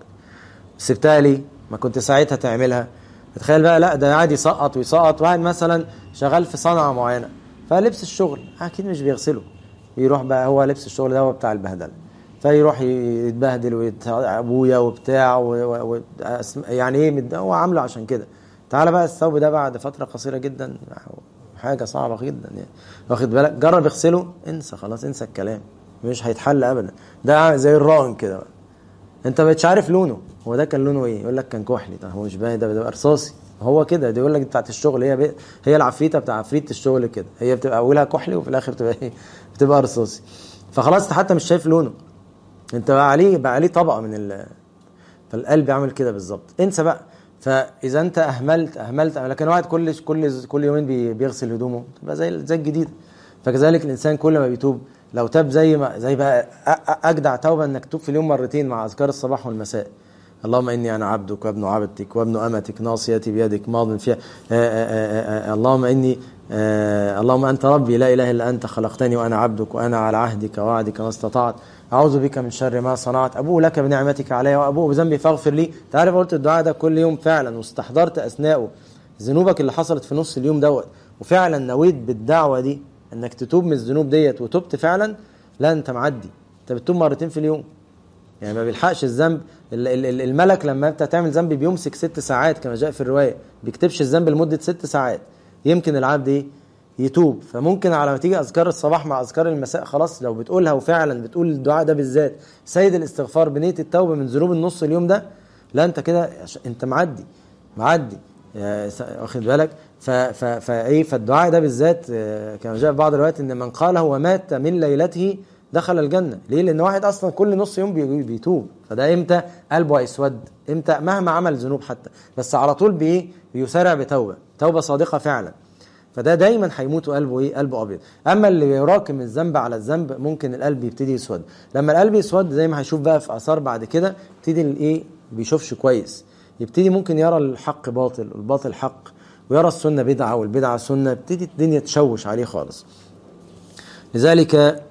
سبتها ليه؟ ما كنت ساعتها تعملها تخيل بقى لا ده قاعد يسقط ويسقط واحد مثلا شغال في صنعه معينه فلبس الشغل اكيد مش بيغسله يروح بقى هو لبس الشغل ده هو بتاع البهدله فيروح يتبهدل ويت- ابويا وبتاع و... و... و... أسم- يعني ايه مد- هو عامله عشان كده تعالى بقى الثوب ده بعد فتره قصيره جدا حاجه صعبه جدا يعني واخد بالك جرب اغسله انسى خلاص انسى الكلام مش هيتحل ابدا ده زي الرائن كده بقى انت ما بقتش عارف لونه هو ده كان لونه ايه يقول لك كان كحلي طب هو مش باين ده بيبقى رصاصي هو كده ده يقول لك بتاعت الشغل هي بي... هي العفريته بتاع عفريت الشغل كده هي بتبقى اولها كحلي وفي الاخر بتبقى ايه بتبقى رصاصي فخلاص انت حتى مش شايف لونه انت بقى عليه بقى عليه طبقه من ال... فالقلب يعمل كده بالظبط انسى بقى فاذا انت اهملت اهملت لكن واحد كل كل كل يومين بي- بيغسل هدومه تبقى زي زي الجديد فكذلك الانسان كل ما بيتوب لو تاب زي ما زي بقى أ- أ- اجدع توبه انك تتوب في اليوم مرتين مع اذكار الصباح والمساء اللهم اني انا عبدك وابن عبدك وابن امتك ناصيتي بيدك ماض فيها آآ آآ آآ اللهم اني آه، اللهم انت ربي لا اله الا انت خلقتني وانا عبدك وانا على عهدك ووعدك ما استطعت اعوذ بك من شر ما صنعت ابوء لك بنعمتك علي وابوء بذنبي فاغفر لي تعرف قلت الدعاء ده كل يوم فعلا واستحضرت اثناءه ذنوبك اللي حصلت في نص اليوم دوت وفعلا نويت بالدعوه دي انك تتوب من الذنوب ديت وتبت فعلا لا انت معدي انت بتتوب مرتين في اليوم يعني ما بيلحقش الذنب ال- ال- ال- الملك لما انت تعمل ذنب بيمسك ست ساعات كما جاء في الروايه بيكتبش الذنب لمده ست ساعات يمكن العبد ايه يتوب فممكن على ما تيجي اذكار الصباح مع اذكار المساء خلاص لو بتقولها وفعلا بتقول الدعاء ده بالذات سيد الاستغفار بنيه التوبه من ذنوب النص اليوم ده لا انت كده عش- انت معدي معدي يا س- واخد بالك ف- ف- فايه فالدعاء ده بالذات آه، كما جاء في بعض الروايات ان من قاله ومات من ليلته دخل الجنه ليه لان واحد اصلا كل نص يوم بي- بيتوب فده امتى قلبه هيسود امتى مهما عمل ذنوب حتى بس على طول بايه بيسارع بتوبه توبه صادقه فعلا فده دايما هيموت وقلبه ايه قلبه ابيض اما اللي بيراكم الذنب على الذنب ممكن القلب يبتدي يسود لما القلب يسود زي ما هيشوف بقى في اثار بعد كده يبتدي الايه بيشوفش كويس يبتدي ممكن يرى الحق باطل والباطل حق ويرى السنه بدعه والبدعه سنه يبتدي الدنيا تشوش عليه خالص لذلك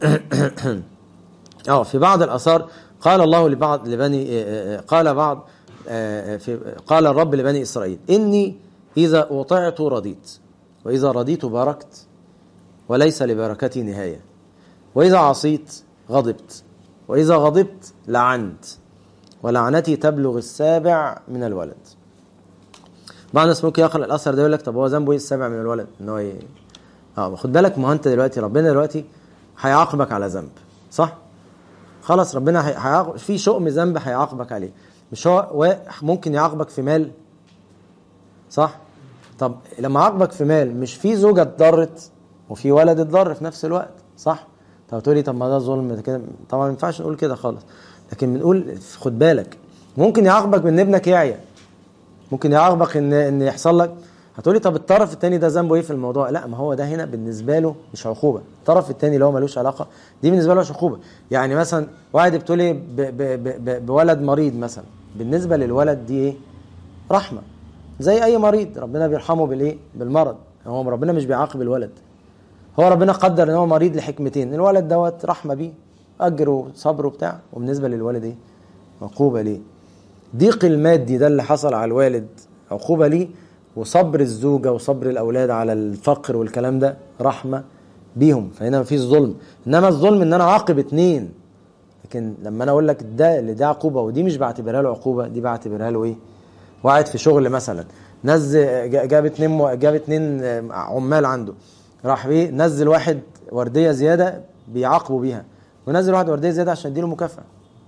اه في بعض الاثار قال الله لبعض لبني آه، آه، قال بعض آه، في قال الرب لبني اسرائيل اني اذا اطعت رضيت واذا رضيت باركت وليس لبركتي نهايه واذا عصيت غضبت واذا غضبت لعنت ولعنتي تبلغ السابع من الولد بعض الناس ممكن يقرا الاثر ده يقول لك طب هو ذنبه ايه السابع من الولد ان هو ي... اه خد بالك ما هو انت دلوقتي ربنا دلوقتي هيعاقبك على ذنب صح خلاص ربنا هي- هيعاقب في شؤم ذنب هيعاقبك عليه مش هو و- ممكن يعاقبك في مال صح طب لما عاقبك في مال مش في زوجة اتضرت وفي ولد اتضر في نفس الوقت صح طب تقولي طب ما ده ظلم ده كده طبعا ما ينفعش نقول كده خالص لكن بنقول خد بالك ممكن يعاقبك بان ابنك يعيا ممكن يعاقبك ان ان يحصل لك هتقولي طب الطرف الثاني ده ذنبه ايه في الموضوع لا ما هو ده هنا بالنسبه له مش عقوبه الطرف الثاني اللي هو ملوش علاقه دي بالنسبه له مش عقوبه يعني مثلا واحد ابتلي ب- ب- ب- ب- بولد مريض مثلا بالنسبه للولد دي ايه رحمه زي اي مريض ربنا بيرحمه بالايه بالمرض هو ربنا مش بيعاقب الولد هو ربنا قدر ان هو مريض لحكمتين الولد دوت رحمه بيه اجر وصبر وبتاع وبالنسبه للولد ايه عقوبه ليه ضيق المادي ده اللي حصل على الوالد عقوبه ليه وصبر الزوجه وصبر الاولاد على الفقر والكلام ده رحمه بيهم فهنا مفيش ظلم انما الظلم ان انا عاقب اتنين لكن لما انا اقول لك ده اللي ده عقوبه ودي مش بعتبرها له عقوبه دي بعتبرها له ايه وقعد في شغل مثلا نزل جاب اتنين جاب اتنين عمال عنده راح بيه نزل واحد ورديه زياده بيعاقبوا بيها ونزل واحد ورديه زياده عشان يديله مكافاه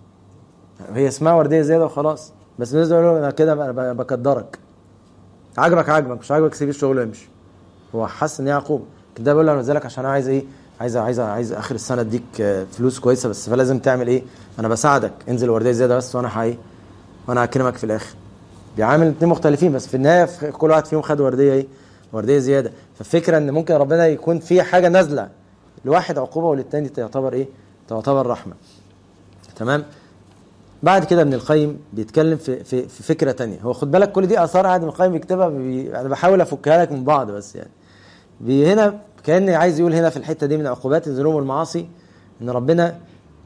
هي اسمها ورديه زياده وخلاص بس بالنسبه له انا كده ب- بقدرك عاجبك عاجبك مش عاجبك سيب الشغل وامشي هو حاسس ان هي عقوبه كده ده بيقول له انا نزلك عشان انا عايز ايه عايز عايز عايز اخر السنه اديك آه، فلوس كويسه بس فلازم تعمل ايه انا بساعدك انزل ورديه زياده بس وانا هايه وانا هكرمك في الاخر بيعامل اتنين مختلفين بس في النهايه في كل واحد فيهم خد ورديه ايه ورديه زياده فالفكره ان ممكن ربنا يكون في حاجه نازله لواحد عقوبه وللتاني تعتبر ايه تعتبر رحمه تمام بعد كده ابن القيم بيتكلم في في في فكره تانية هو خد بالك كل دي اثار قاعد ابن القيم بيكتبها بي انا بحاول افكها لك من بعض بس يعني بي هنا كان عايز يقول هنا في الحته دي من عقوبات الذنوب والمعاصي ان ربنا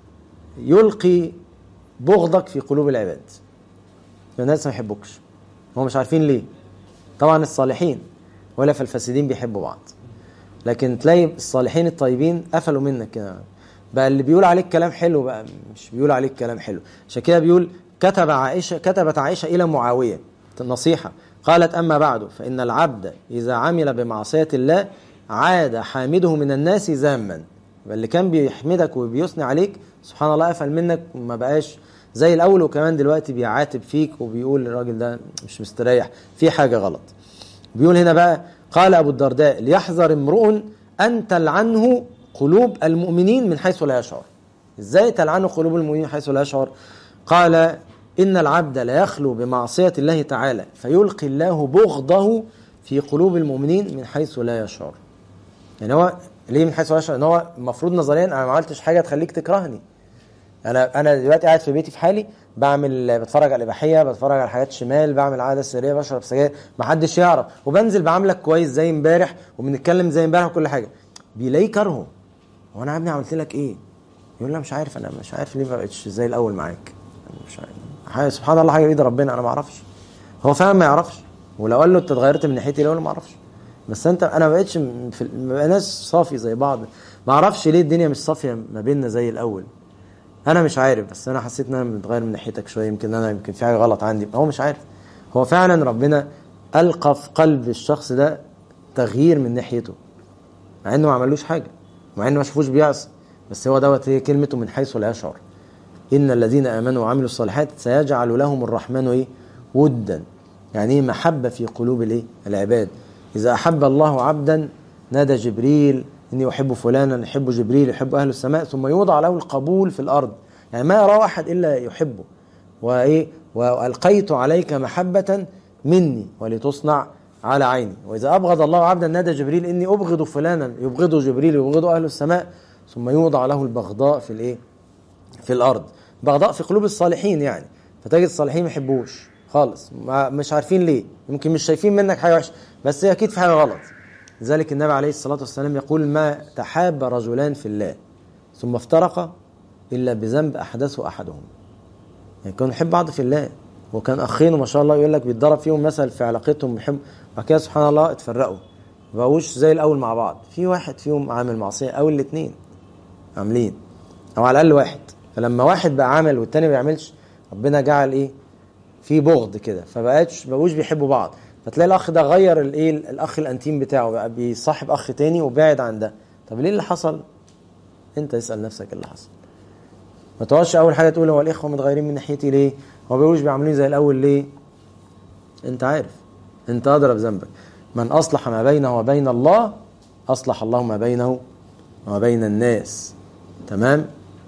يلقي بغضك في قلوب العباد الناس ما يحبوكش هم مش عارفين ليه طبعا الصالحين ولا في الفاسدين بيحبوا بعض لكن تلاقي الصالحين الطيبين قفلوا منك كده بقى اللي بيقول عليك كلام حلو بقى مش بيقول عليك كلام حلو عشان كده بيقول كتب عائشة كتبت عائشة إلى معاوية النصيحة قالت أما بعد فإن العبد إذا عمل بمعصية الله عاد حامده من الناس ذاما يبقى اللي كان بيحمدك وبيثني عليك سبحان الله قفل منك وما بقاش زي الأول وكمان دلوقتي بيعاتب فيك وبيقول الراجل ده مش مستريح في حاجة غلط بيقول هنا بقى قال أبو الدرداء ليحذر امرؤ أن تلعنه قلوب المؤمنين من حيث لا يشعر ازاي تلعنه قلوب المؤمنين من حيث لا يشعر قال إن العبد لا يخلو بمعصية الله تعالى فيلقي الله بغضه في قلوب المؤمنين من حيث لا يشعر يعني هو ليه من حيث لا يشعر ان هو المفروض نظريا انا ما عملتش حاجه تخليك تكرهني انا انا دلوقتي قاعد في بيتي في حالي بعمل بتفرج على الاباحيه بتفرج على حاجات شمال بعمل عاده سريه بشرب سجاير ما حدش يعرف وبنزل بعاملك كويس زي امبارح وبنتكلم زي امبارح وكل حاجه بيلاقيه كرهه هو انا يا ابني عملت لك ايه يقول لا مش عارف انا مش عارف ليه ما بقتش زي الاول معاك أنا مش عارف حاجة سبحان الله حاجه بايد ربنا انا ما اعرفش هو فعلا ما يعرفش ولو قال له انت اتغيرت من ناحيتي الاول ما اعرفش بس انت انا ما بقتش م- في ما بقيناش صافي زي بعض ما اعرفش ليه الدنيا مش صافيه ما بيننا زي الاول انا مش عارف بس انا حسيت ان انا متغير من ناحيتك شويه يمكن انا يمكن في حاجه غلط عندي هو مش عارف هو فعلا ربنا القى في قلب الشخص ده تغيير من ناحيته مع انه ما عملوش حاجه مع انه ما شافوش بيعصي بس هو دوت هي كلمته من حيث لا يشعر ان الذين امنوا وعملوا الصالحات سيجعل لهم الرحمن ايه ودا يعني ايه محبه في قلوب الايه العباد اذا احب الله عبدا نادى جبريل اني احب فلانا يحب جبريل يحب اهل السماء ثم يوضع له القبول في الارض يعني ما يراه احد الا يحبه وايه والقيت عليك محبه مني ولتصنع على عيني واذا ابغض الله عبدا نادى جبريل اني ابغض فلانا يبغضه جبريل يبغضه اهل السماء ثم يوضع له البغضاء في الايه في الارض بغضاء في قلوب الصالحين يعني فتجد الصالحين ما يحبوش خالص ما مش عارفين ليه يمكن مش شايفين منك حاجه وحشه بس اكيد في حاجه غلط لذلك النبي عليه الصلاه والسلام يقول ما تحاب رجلان في الله ثم افترقا الا بذنب احدثه احدهم يعني كانوا يحب بعض في الله وكان اخين وما شاء الله يقول لك بيتضرب فيهم مثل في علاقتهم بيحب بعد كده سبحان الله اتفرقوا ما بقوش زي الاول مع بعض في واحد فيهم عامل معصيه او الاثنين عاملين او على الاقل واحد فلما واحد بقى عامل والتاني ما بيعملش ربنا جعل ايه في بغض كده فبقاش بقوش بيحبوا بعض فتلاقي الاخ ده غير الايه الاخ الانتيم بتاعه بقى بيصاحب اخ تاني وبعد عن ده طب ليه اللي حصل انت اسال نفسك إيه اللي حصل ما تقعدش اول حاجه تقول هو الاخوه متغيرين من ناحيتي ليه هو بيقولوش بيعاملوني زي الاول ليه انت عارف انت ادرى بذنبك من اصلح ما بينه وبين الله اصلح الله ما بينه وبين الناس تمام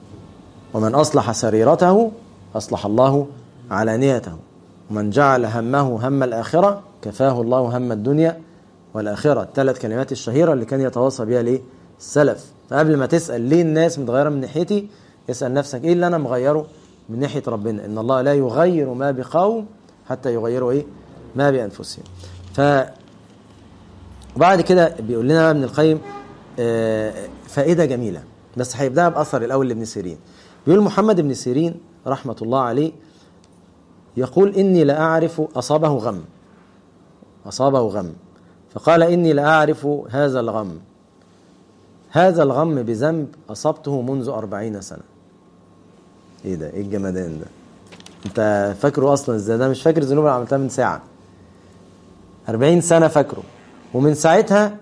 ومن اصلح سريرته اصلح الله علانيته ومن جعل همه هم الاخره كفاه الله هم الدنيا والاخره الثلاث كلمات الشهيره اللي كان يتواصى بها الايه السلف فقبل ما تسال ليه الناس متغيره من ناحيتي اسال نفسك ايه اللي انا مغيره من ناحيه ربنا ان الله لا يغير ما بقوم حتى يغيروا ايه ما بانفسهم ف وبعد كده بيقول لنا ابن القيم آه، فائدة جميلة بس هيبدأها بأثر الأول لابن سيرين بيقول محمد بن سيرين رحمة الله عليه يقول إني لأعرف أصابه غم أصابه غم فقال إني لأعرف هذا الغم هذا الغم بذنب أصبته منذ أربعين سنة إيه ده إيه الجمدان ده أنت فاكره أصلا إزاي ده مش فاكر الذنوب اللي عملتها من ساعة أربعين سنة فاكره ومن ساعتها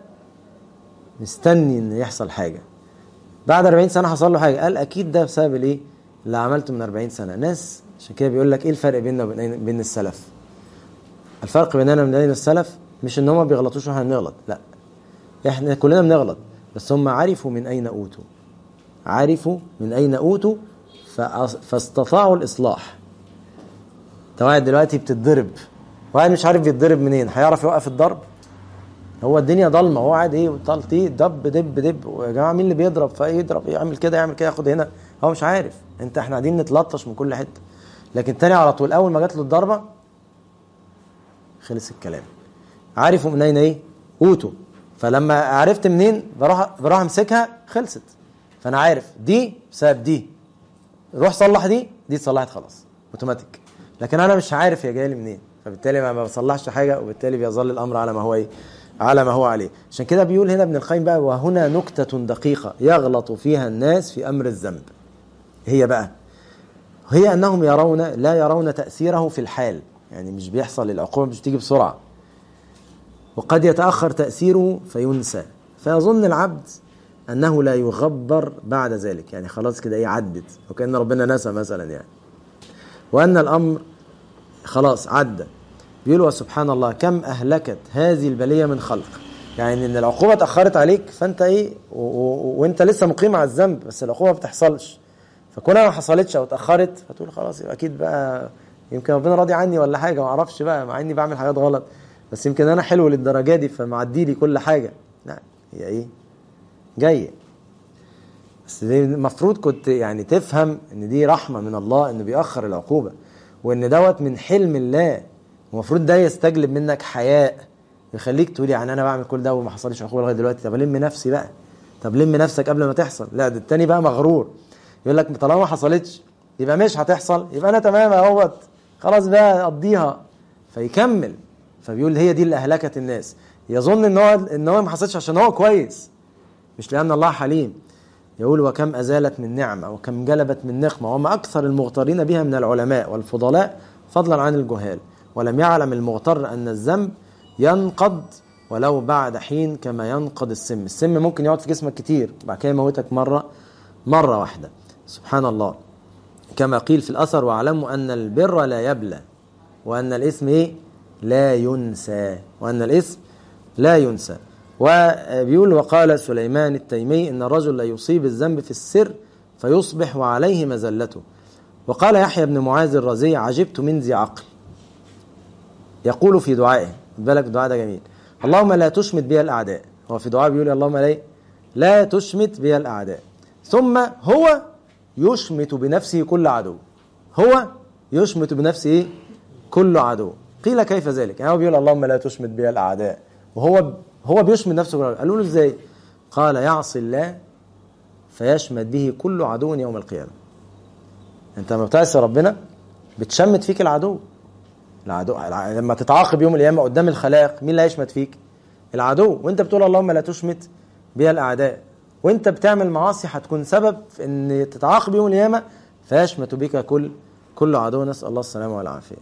مستني إن يحصل حاجة بعد 40 سنة حصل له حاجة قال أكيد ده بسبب الإيه اللي عملته من 40 سنة ناس عشان كده بيقول لك إيه الفرق بيننا وبين بين السلف الفرق بيننا وبين السلف مش إن هم بيغلطوش واحنا بنغلط لا احنا كلنا بنغلط بس هم عرفوا من أين أوتوا عرفوا من أين أوتوا فأص- فاستطاعوا الإصلاح انت واحد دلوقتي بتتضرب واحد مش عارف بيتضرب منين هيعرف يوقف الضرب هو الدنيا ضلمه هو قاعد ايه طلطي دب دب دب ويا جماعه مين اللي بيضرب فيضرب يعمل كده يعمل كده ياخد هنا هو مش عارف انت احنا قاعدين نتلطش من كل حته لكن تاني على طول اول ما جات له الضربه خلص الكلام عارفوا من اين ايه اوتوا فلما عرفت منين بروح بروح امسكها خلصت فانا عارف دي بسبب دي روح صلح دي دي اتصلحت خلاص اوتوماتيك لكن انا مش عارف هي جايه لي منين فبالتالي ما ما بصلحش حاجه وبالتالي بيظل الامر على ما هو ايه على ما هو عليه عشان كده بيقول هنا ابن القيم بقى وهنا نكته دقيقه يغلط فيها الناس في امر الذنب هي بقى هي انهم يرون لا يرون تاثيره في الحال يعني مش بيحصل العقوبه مش بتيجي بسرعه وقد يتاخر تاثيره فينسى فيظن العبد انه لا يغبر بعد ذلك يعني خلاص كده ايه عدت وكان ربنا نسى مثلا يعني وان الامر خلاص عدى بيقولوا سبحان الله كم اهلكت هذه البليه من خلق يعني ان العقوبه اتاخرت عليك فانت ايه و- و- وانت لسه مقيم على الذنب بس العقوبه ما بتحصلش فكونها ما حصلتش او اتاخرت فتقول خلاص يبقى اكيد بقى يمكن ربنا راضي عني ولا حاجه ما اعرفش بقى مع اني بعمل حاجات غلط بس يمكن انا حلو للدرجه دي فمعدي لي كل حاجه لا هي ايه جايه بس دي المفروض كنت يعني تفهم ان دي رحمه من الله انه بيأخر العقوبه وان دوت من حلم الله المفروض ده يستجلب منك حياء يخليك تقول يعني انا بعمل كل ده وما حصلش عقوبه لغايه دلوقتي طب لم نفسي بقى طب لم نفسك قبل ما تحصل لا ده التاني بقى مغرور يقول لك طالما ما حصلتش يبقى مش هتحصل يبقى انا تمام اهوت خلاص بقى اقضيها فيكمل فبيقول هي دي اللي اهلكت الناس يظن ان هو ان هو ما حصلش عشان هو كويس مش لان الله حليم يقول وكم أزالت من نعمة وكم جلبت من نقمة وما أكثر المغترين بها من العلماء والفضلاء فضلا عن الجهال ولم يعلم المغتر أن الذنب ينقض ولو بعد حين كما ينقض السم السم ممكن يقعد في جسمك كتير بعد كده يموتك مرة مرة واحدة سبحان الله كما قيل في الأثر واعلموا أن البر لا يبلى وأن الإثم إيه؟ لا ينسى وأن الإثم لا ينسى وبيقول وقال سليمان التيمي إن الرجل لا يصيب الذنب في السر فيصبح وعليه مزلته وقال يحيى بن معاذ الرزي عجبت من ذي عقل يقول في دعائه خد بالك الدعاء ده جميل اللهم لا تشمت بي الأعداء هو في دعاء بيقول اللهم لا لا تشمت بي الأعداء ثم هو يشمت بنفسه كل عدو هو يشمت بنفسه كل عدو قيل كيف ذلك يعني هو بيقول اللهم لا تشمت بي الأعداء وهو هو بيشمت نفسه كل عدو قالوا له ازاي قال يعصي الله فيشمت به كل عدو يوم القيامة انت لما بتعصي ربنا بتشمت فيك العدو العدو لما تتعاقب يوم القيامة قدام الخلائق مين اللي هيشمت فيك العدو وانت بتقول اللهم لا تشمت بها الأعداء وانت بتعمل معاصي هتكون سبب في ان تتعاقب يوم القيامة فيشمت بك كل كل عدو نسأل الله السلامة والعافية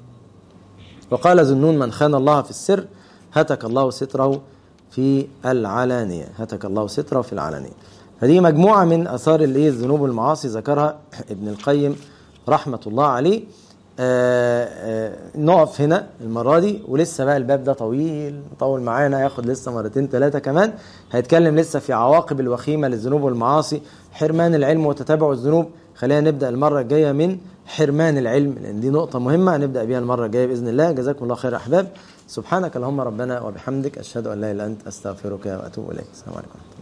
وقال ذنون من خان الله في السر هتك الله ستره في العلانية هتك الله ستره في العلانية هذه مجموعة من أثار الايه الذنوب والمعاصي ذكرها ابن القيم رحمة الله عليه آآ آآ نقف هنا المرة دي ولسه بقى الباب ده طويل طول معانا ياخد لسه مرتين ثلاثة كمان هيتكلم لسه في عواقب الوخيمة للذنوب والمعاصي حرمان العلم وتتابع الذنوب خلينا نبدأ المرة الجاية من حرمان العلم لأن دي نقطة مهمة هنبدأ بيها المرة الجاية بإذن الله جزاكم الله خير أحباب سبحانك اللهم ربنا وبحمدك أشهد أن لا إله إلا أنت أستغفرك وأتوب إليك السلام عليكم